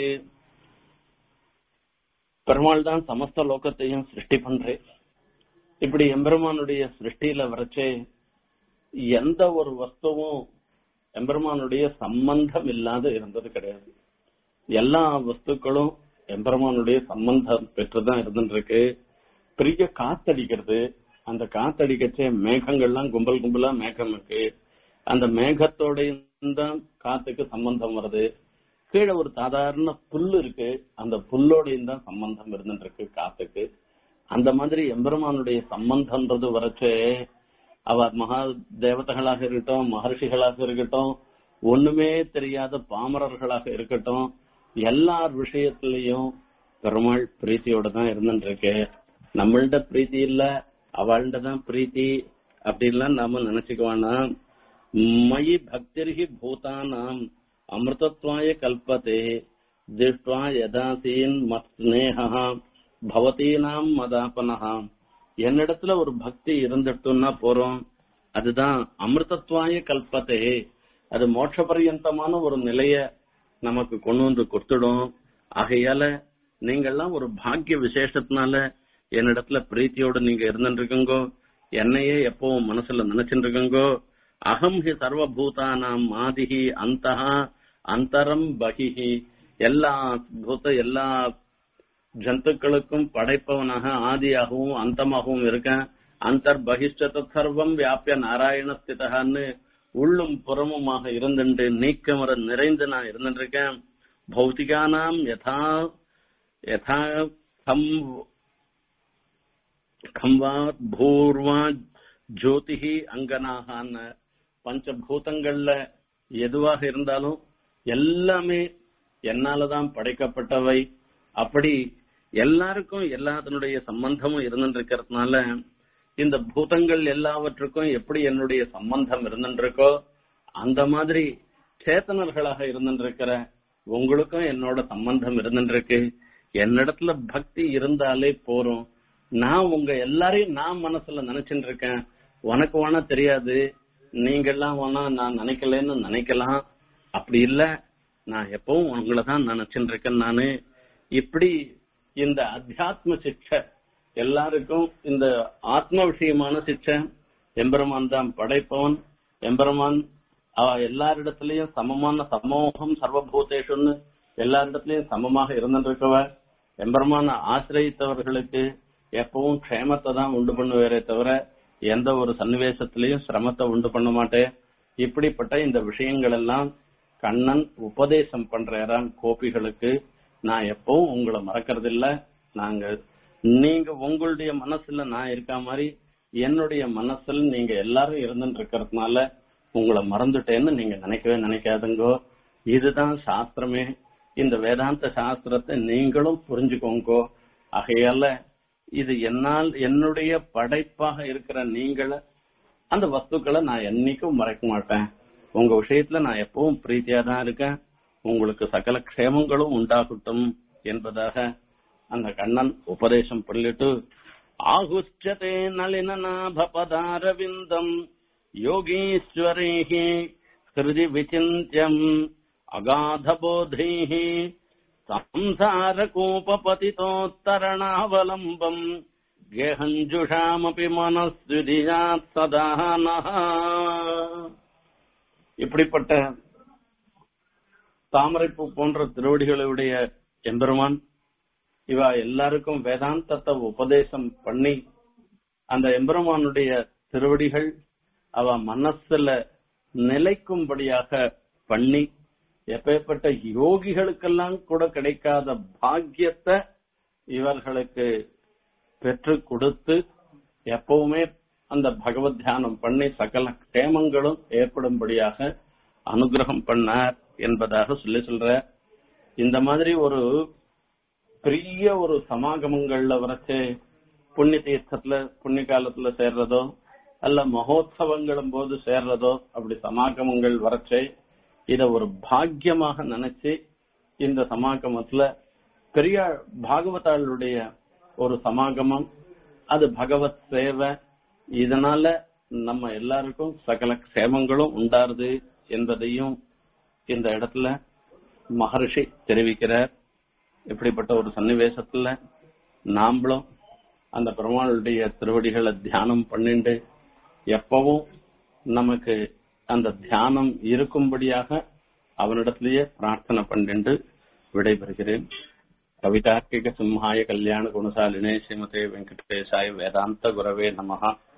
பெருமாள் தான் சமஸ்த லோகத்தையும் சிருஷ்டி பண்றேன் இப்படி எம்பெருமானுடைய சிருஷ்டியில வரைச்சே எந்த ஒரு வஸ்துவும் எம்பெருமானுடைய சம்பந்தம் இல்லாத இருந்தது கிடையாது எல்லா வஸ்துக்களும் எம்பெருமானுடைய சம்பந்தம் பெற்றுதான் இருந்துருக்கு பெரிய காத்தடிக்கிறது அந்த காத்தடிக்கச்சே மேகங்கள்லாம் கும்பல் கும்பலா மேகம் இருக்கு அந்த மேகத்தோட தான் காத்துக்கு சம்பந்தம் வருது கீழே ஒரு சாதாரண புல் இருக்கு அந்த புல்லோடையும் தான் சம்பந்தம் இருந்துட்டு இருக்கு காத்துக்கு அந்த மாதிரி எம்பெருமானுடைய சம்பந்தம்ன்றது வரைச்சே அவர் மகா தேவதைகளாக இருக்கட்டும் மகர்ஷிகளாக இருக்கட்டும் ஒண்ணுமே தெரியாத பாமரர்களாக இருக்கட்டும் எல்லா விஷயத்திலையும் பெருமாள் பிரீத்தியோட தான் இருந்துட்டு இருக்கு நம்மள்ட பிரீத்தி இல்ல அவள்கிட்ட தான் பிரீத்தி அப்படின்லாம் நாம நினைச்சுக்குவானா மயி பக்திர்ஹி பூதானாம் அமிர்தத்வாய கல்பத்தே திருஷ்டுவா யதாசீன் மத்நேகா பவதீனாம் மதாபனஹா என்னிடத்துல ஒரு பக்தி இருந்துட்டோம்னா போறோம் அதுதான் அமிர்தத்வாய கல்பத்தே அது மோட்ச பரியந்தமான ஒரு நிலைய நமக்கு கொண்டு வந்து கொடுத்துடும் ஆகையால நீங்கெல்லாம் ஒரு பாக்கிய விசேஷத்தினால என்னிடத்துல பிரீத்தியோட நீங்க இருந்துருக்கீங்கோ என்னையே எப்பவும் மனசுல நினைச்சுட்டு இருக்கீங்கோ அகம் ஹி சர்வபூதானாம் மாதிஹி அந்தஹா அந்தரம் பகிஹி எல்லா பூத எல்லா ஜந்துக்களுக்கும் படைப்பவனாக ஆதியாகவும் அந்தமாகவும் இருக்கேன் அந்தர் பகிஷ்டத சர்வம் வியாபிய நாராயண ஸ்திதகான்னு உள்ளும் புறமுமாக இருந்துட்டு நீக்கமர நிறைந்து நான் இருந்துட்டு இருக்கேன் பௌத்திகானாம் யதா யதா கம் கம்வா பூர்வா ஜோதிஹி அங்கனாகான்னு பஞ்சபூதங்கள்ல எதுவாக இருந்தாலும் எல்லாமே என்னாலதான் படைக்கப்பட்டவை அப்படி எல்லாருக்கும் எல்லாத்தினுடைய சம்பந்தமும் இருந்துட்டு இருக்கிறதுனால இந்த பூதங்கள் எல்லாவற்றுக்கும் எப்படி என்னுடைய சம்பந்தம் இருந்துருக்கோ அந்த மாதிரி சேத்தனர்களாக இருந்துருக்கிற உங்களுக்கும் என்னோட சம்பந்தம் இருந்துருக்கு என்னிடத்துல பக்தி இருந்தாலே போறோம் நான் உங்க எல்லாரையும் நான் மனசுல நினைச்சுட்டு இருக்கேன் உனக்கு வேணா தெரியாது நீங்கெல்லாம் வேணா நான் நினைக்கலன்னு நினைக்கலாம் அப்படி இல்ல நான் எப்பவும் உங்களை தான் நினைச்சுட்டு இருக்கேன் நானு இப்படி இந்த அத்தியாத்ம சிக்ஷை எல்லாருக்கும் இந்த ஆத்ம விஷயமான சிக்ஷை எம்பெருமான் தான் படைப்பவன் எம்பெருமான் அவ எல்லாரிடத்திலயும் சமமான சமூகம் சர்வபூதேஷன்னு எல்லாரிடத்திலயும் சமமாக இருந்துருக்கவ எம்பெருமான ஆசிரியத்தவர்களுக்கு எப்பவும் க்ஷேமத்தை தான் உண்டு பண்ணுவாரே தவிர எந்த ஒரு சன்னிவேசத்திலையும் சிரமத்தை உண்டு பண்ண மாட்டேன் இப்படிப்பட்ட இந்த விஷயங்கள் எல்லாம் கண்ணன் உபதேசம் பண்றாராம் கோபிகளுக்கு நான் எப்பவும் உங்களை மறக்கறது இல்ல நாங்க நீங்க உங்களுடைய மனசுல நான் இருக்க மாதிரி என்னுடைய மனசுல நீங்க எல்லாரும் இருந்துட்டு இருக்கிறதுனால உங்களை மறந்துட்டேன்னு நீங்க நினைக்கவே நினைக்காதுங்கோ இதுதான் சாஸ்திரமே இந்த வேதாந்த சாஸ்திரத்தை நீங்களும் புரிஞ்சுக்கோங்கோ ஆகையால இது என்னால் என்னுடைய படைப்பாக இருக்கிற நீங்கள அந்த வஸ்துக்களை நான் என்னைக்கும் மறைக்க மாட்டேன் உங்க விஷயத்துல நான் எப்பவும் பிரீத்தியா தான் இருக்கேன் உங்களுக்கு சகல க்ஷேமங்களும் உண்டாகட்டும் என்பதாக அந்த கண்ணன் உபதேசம் பண்ணிட்டு ஆகுஷ்டதே நளினநாபபதாரவிந்தம் யோகீஸ்வரைः ஹிருதி விசிந்தியம் அகாதபோதைः संसारकूपपतितोत्तरणावलम्बम् गेहञ्जुषामपि मनस्विधियात् सदा नः இப்படிப்பட்ட தாமரைப்பூ போன்ற திருவடிகளுடைய எம்பெருமான் இவ எல்லாருக்கும் வேதாந்தத்தை உபதேசம் பண்ணி அந்த எம்பெருமானுடைய திருவடிகள் அவ மனசுல நிலைக்கும்படியாக பண்ணி எப்பேற்பட்ட யோகிகளுக்கெல்லாம் கூட கிடைக்காத பாக்கியத்தை இவர்களுக்கு பெற்று கொடுத்து எப்பவுமே அந்த பகவத் தியானம் பண்ணி சகல க்ஷேமங்களும் ஏற்படும்படியாக அனுகிரகம் பண்ணார் என்பதாக சொல்லி சொல்ற இந்த மாதிரி ஒரு பெரிய ஒரு சமாகமங்கள்ல வரைச்சு புண்ணிய தீர்த்தத்துல புண்ணிய காலத்துல சேர்றதோ அல்ல மகோத்சவங்களும் போது சேர்றதோ அப்படி சமாகமங்கள் வரைச்சே இத ஒரு பாக்கியமாக நினைச்சு இந்த சமாகமத்துல பெரிய பாகவதாளுடைய ஒரு சமாகமம் அது பகவத் சேவை இதனால நம்ம எல்லாருக்கும் சகல சேமங்களும் உண்டாருது என்பதையும் இந்த இடத்துல மகர்ஷி தெரிவிக்கிறார் இப்படிப்பட்ட ஒரு சன்னிவேசத்துல நாமளும் அந்த பெருமாளுடைய திருவடிகளை தியானம் பண்ணிண்டு எப்பவும் நமக்கு அந்த தியானம் இருக்கும்படியாக அவனிடத்திலேயே பிரார்த்தனை பண்ணிண்டு விடைபெறுகிறேன் கவிதார்க்கிக சிம்ஹாய கல்யாண குணசாலினே ஸ்ரீமதே வெங்கடேசாய வேதாந்த குரவே நமஹா